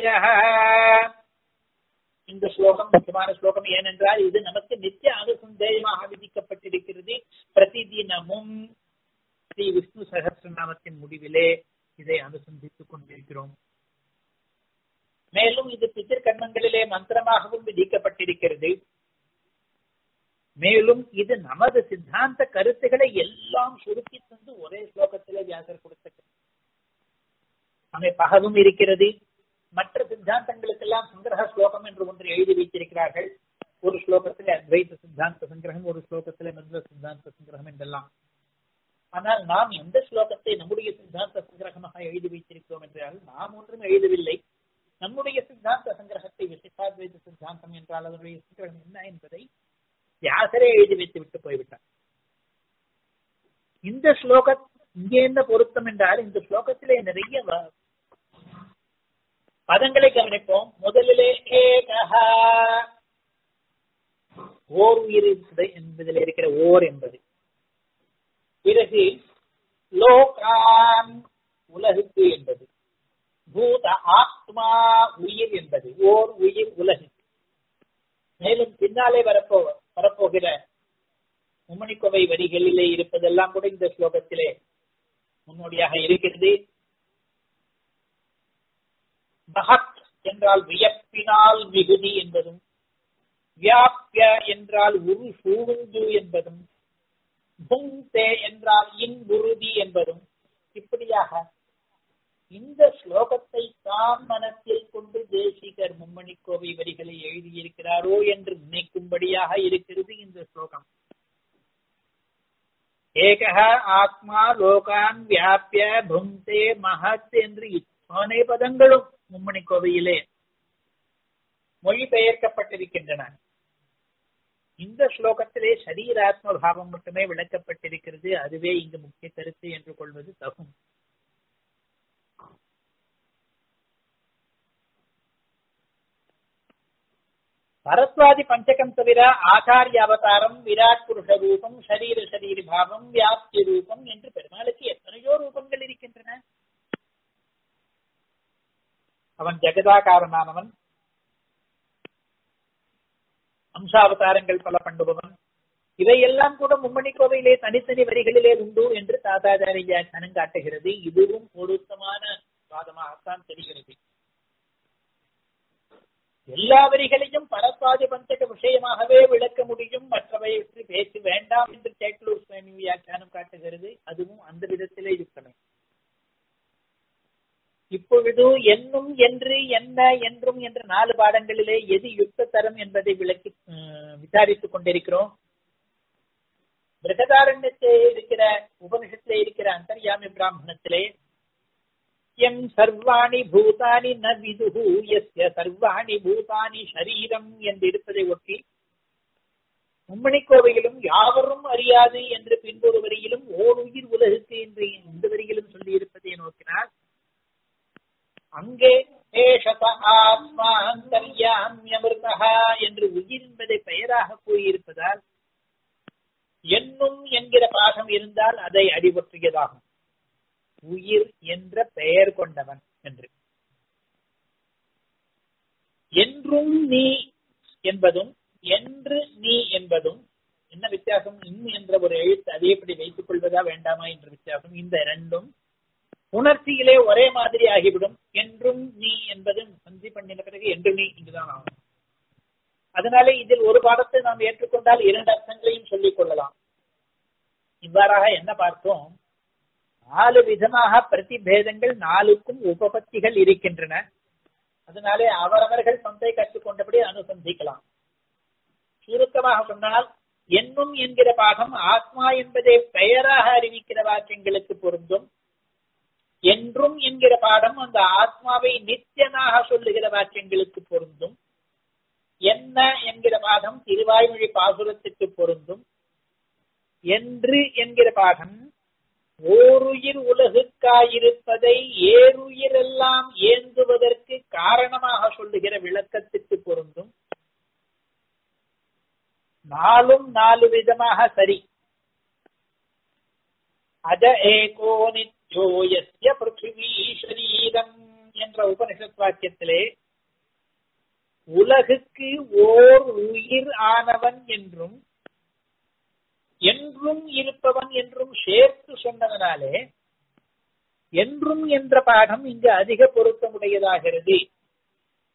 இந்த ஸ்லோகம் முக்கியமான ஸ்லோகம் ஏனென்றால் இது நமக்கு நித்திய அனுசந்தேயமாக விதிக்கப்பட்டிருக்கிறது பிரதிதினமும் ஸ்ரீ விஷ்ணு சகசிரநாமத்தின் முடிவிலே இதை அனுசந்தித்துக் கொண்டிருக்கிறோம் மேலும் இது பித்திரு கர்மங்களிலே மந்திரமாகவும் விதிக்கப்பட்டிருக்கிறது மேலும் இது நமது சித்தாந்த கருத்துக்களை எல்லாம் சுருக்கி தந்து ஒரே ஸ்லோகத்திலே வியாசர் கொடுத்த அமைப்பாகவும் இருக்கிறது மற்ற சித்தாந்தங்களுக்கெல்லாம் சங்கிரக ஸ்லோகம் என்று ஒன்று எழுதி வைத்திருக்கிறார்கள் ஒரு ஸ்லோகத்திலே அத்வைத சித்தாந்த சங்கிரகம் ஒரு ஸ்லோகத்திலே மந்திர சித்தாந்த சங்கிரகம் என்றெல்லாம் ஆனால் நாம் எந்த ஸ்லோகத்தை நம்முடைய சித்தாந்த சங்கிரகமாக எழுதி வைத்திருக்கிறோம் என்றால் நாம் ஒன்றும் எழுதவில்லை நம்முடைய சித்தாந்த சங்கிரகத்தை விசிஷ்டாத்வைத சித்தாந்தம் என்றால் அதனுடைய சங்கிரகம் என்ன என்பதை வியாசரே எழுதி வைத்து விட்டு போய்விட்டார் இந்த ஸ்லோக இங்கே என்ன பொருத்தம் என்றால் இந்த ஸ்லோகத்திலே நிறைய பதங்களை கவனிப்போம் முதலிலே ஏகஹா ஓர் உயிர் என்பதில் இருக்கிற ஓர் என்பது பிறகு லோகான் உலகுக்கு என்பது பூத ஆத்மா உயிர் என்பது ஓர் உயிர் உலகுக்கு மேலும் பின்னாலே வரப்போ வரப்போகிற மும்மணிக்கொவை வரிகளிலே இருப்பதெல்லாம் கூட இந்த ஸ்லோகத்திலே முன்னோடியாக இருக்கிறது மகத் என்றால் வியப்பினால் மிகுதி என்பதும் வியாபிய என்றால் உரு சூழ்ந்து என்பதும் புங்தே என்றால் இன்புறுதி என்பதும் இப்படியாக இந்த ஸ்லோகத்தை தான் மனத்தில் கொண்டு தேசிகர் மும்மணி கோவை வரிகளை எழுதியிருக்கிறாரோ என்று நினைக்கும்படியாக இருக்கிறது இந்த ஸ்லோகம் ஏகஹ ஆத்மா லோகான் வியாபிய புங்தே மகத் என்று இத்தனை பதங்களும் மும்மணி கோவையிலே மொழிபெயர்க்கப்பட்டிருக்கின்றன இந்த ஸ்லோகத்திலே சரீராத்ம பாவம் மட்டுமே விளக்கப்பட்டிருக்கிறது அதுவே இங்கு முக்கிய கருத்து என்று கொள்வது தகும் பரத்வாதி பஞ்சகம் தவிர ஆச்சாரிய அவதாரம் விராட் புருஷ ரூபம் சரீர சரீர பாவம் வியாப்தி ரூபம் என்று பெருமாளுக்கு எத்தனையோ ரூபங்கள் இருக்கின்றன அவன் ஜெகதாகாரனானவன் அம்சாவதாரங்கள் பல பண்ணுபவன் இவையெல்லாம் கூட மும்மணி கோவையிலே தனித்தனி வரிகளிலே உண்டு என்று தாத்தாச்சாரிய கணங்காட்டுகிறது இதுவும் பொருத்தமான வாதமாகத்தான் தெரிகிறது எல்லா வரிகளையும் பரத்வாதி பஞ்சக விஷயமாகவே விளக்க முடியும் மற்றவை பற்றி பேச வேண்டாம் என்று சேக்கலூர் சுவாமி வியாக்கியானம் காட்டுகிறது அதுவும் அந்த விதத்திலே யுக்தமே இப்பொழுது என்னும் என்று என்ன என்றும் என்ற நாலு பாடங்களிலே எது யுக்த தரம் என்பதை விளக்கி விசாரித்துக் கொண்டிருக்கிறோம் பிரகதாரண்யத்திலே இருக்கிற உபனிஷத்திலே இருக்கிற அந்தர்யாமி பிராமணத்திலே எம் சர்வாணி பூதானி ந விதுகு எஸ்ய சர்வாணி பூதானி ஷரீரம் என்று இருப்பதை ஒட்டி மும்மணி கோவையிலும் யாவரும் அறியாது என்று பின்பொரு வரியிலும் ஓர் உயிர் உலகுக்கு என்று இந்த வரியிலும் சொல்லி இருப்பதை நோக்கினால் அங்கே ஏஷத ஆத்மா அந்தர்யாமியமிருதா என்று உயிர் என்பதை பெயராக கூறியிருப்பதால் என்னும் என்கிற பாகம் இருந்தால் அதை அடிபற்றியதாகும் உயிர் என்ற பெயர் கொண்டவன் என்று என்றும் நீ என்பதும் என்று நீ என்பதும் என்ன வித்தியாசம் இன் என்ற ஒரு எழுத்து அதே எப்படி வைத்துக் கொள்வதா வேண்டாமா என்ற வித்தியாசம் இந்த இரண்டும் உணர்ச்சியிலே ஒரே மாதிரி ஆகிவிடும் என்றும் நீ என்பது சந்தி பண்ணின பிறகு என்று நீ என்றுதான் ஆகும் அதனாலே இதில் ஒரு பாடத்தை நாம் ஏற்றுக்கொண்டால் இரண்டு அர்த்தங்களையும் சொல்லிக் கொள்ளலாம் இவ்வாறாக என்ன பார்த்தோம் நாலு விதமாக பிரதிபேதங்கள் நாலுக்கும் உபபத்திகள் இருக்கின்றன அதனாலே அவரவர்கள் சொந்தை கற்றுக்கொண்டபடி அனுசந்திக்கலாம் சுருக்கமாக சொன்னால் என்னும் என்கிற பாகம் ஆத்மா என்பதை பெயராக அறிவிக்கிற வாக்கியங்களுக்கு பொருந்தும் என்றும் என்கிற பாடம் அந்த ஆத்மாவை நித்தியனாக சொல்லுகிற வாக்கியங்களுக்கு பொருந்தும் என்ன என்கிற பாகம் திருவாய்மொழி பாசுரத்துக்கு பொருந்தும் என்று என்கிற பாகம் ஓருயிர் உலகுக்காயிருப்பதை ஏறுயிரெல்லாம் ஏந்துவதற்கு காரணமாக சொல்லுகிற விளக்கத்துக்கு பொருந்தும் நாலும் நாலு விதமாக சரி அஜ ஏகோ நித்யோ யஸ்ய பிருத்திவி சரீரம் என்ற உபனிஷத் வாக்கியத்திலே உலகுக்கு ஓர் உயிர் ஆனவன் என்றும் என்றும் இருப்பவன் என்றும் சேர்த்து சொன்னதனாலே என்றும் என்ற பாடம் இங்கு அதிக பொருத்தமுடையதாகிறது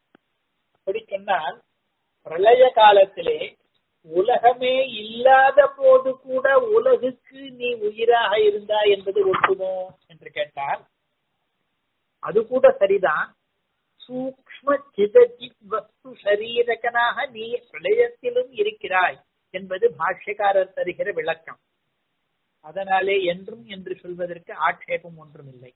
அப்படி சொன்னால் பிரளய காலத்திலே உலகமே இல்லாத போது கூட உலகுக்கு நீ உயிராக இருந்தாய் என்பது ஒட்டுமோ என்று கேட்டால் அது கூட சரிதான் சூக்ம சிதஜித் வஸ்து சரீரகனாக நீ பிரளயத்திலும் இருக்கிறாய் என்பது பாஷ்யக்காரர் தருகிற விளக்கம் அதனாலே என்றும் என்று சொல்வதற்கு ஆட்சேபம் ஒன்றும் இல்லை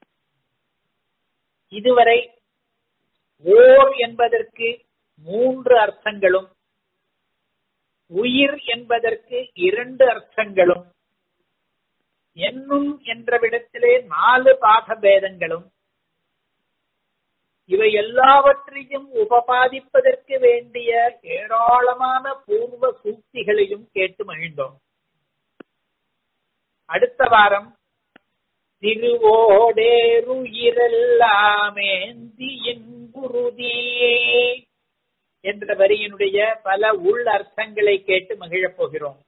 இதுவரை ஓர் என்பதற்கு மூன்று அர்த்தங்களும் உயிர் என்பதற்கு இரண்டு அர்த்தங்களும் என்னும் என்ற விடத்திலே நாலு பாக பேதங்களும் இவை எல்லாவற்றையும் உபபாதிப்பதற்கு வேண்டிய ஏராளமான பூர்வ சூக்திகளையும் கேட்டு மகிழ்ந்தோம் அடுத்த வாரம் திருவோடேருயிரெல்லாமேந்தி என் குருதியே என்ற வரியினுடைய பல உள் அர்த்தங்களை கேட்டு மகிழப் போகிறோம்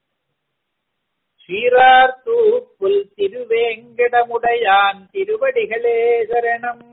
ஸ்ரீரார்த்தூப்புல் திருவேங்கடமுடையான் திருவடிகளே சரணம்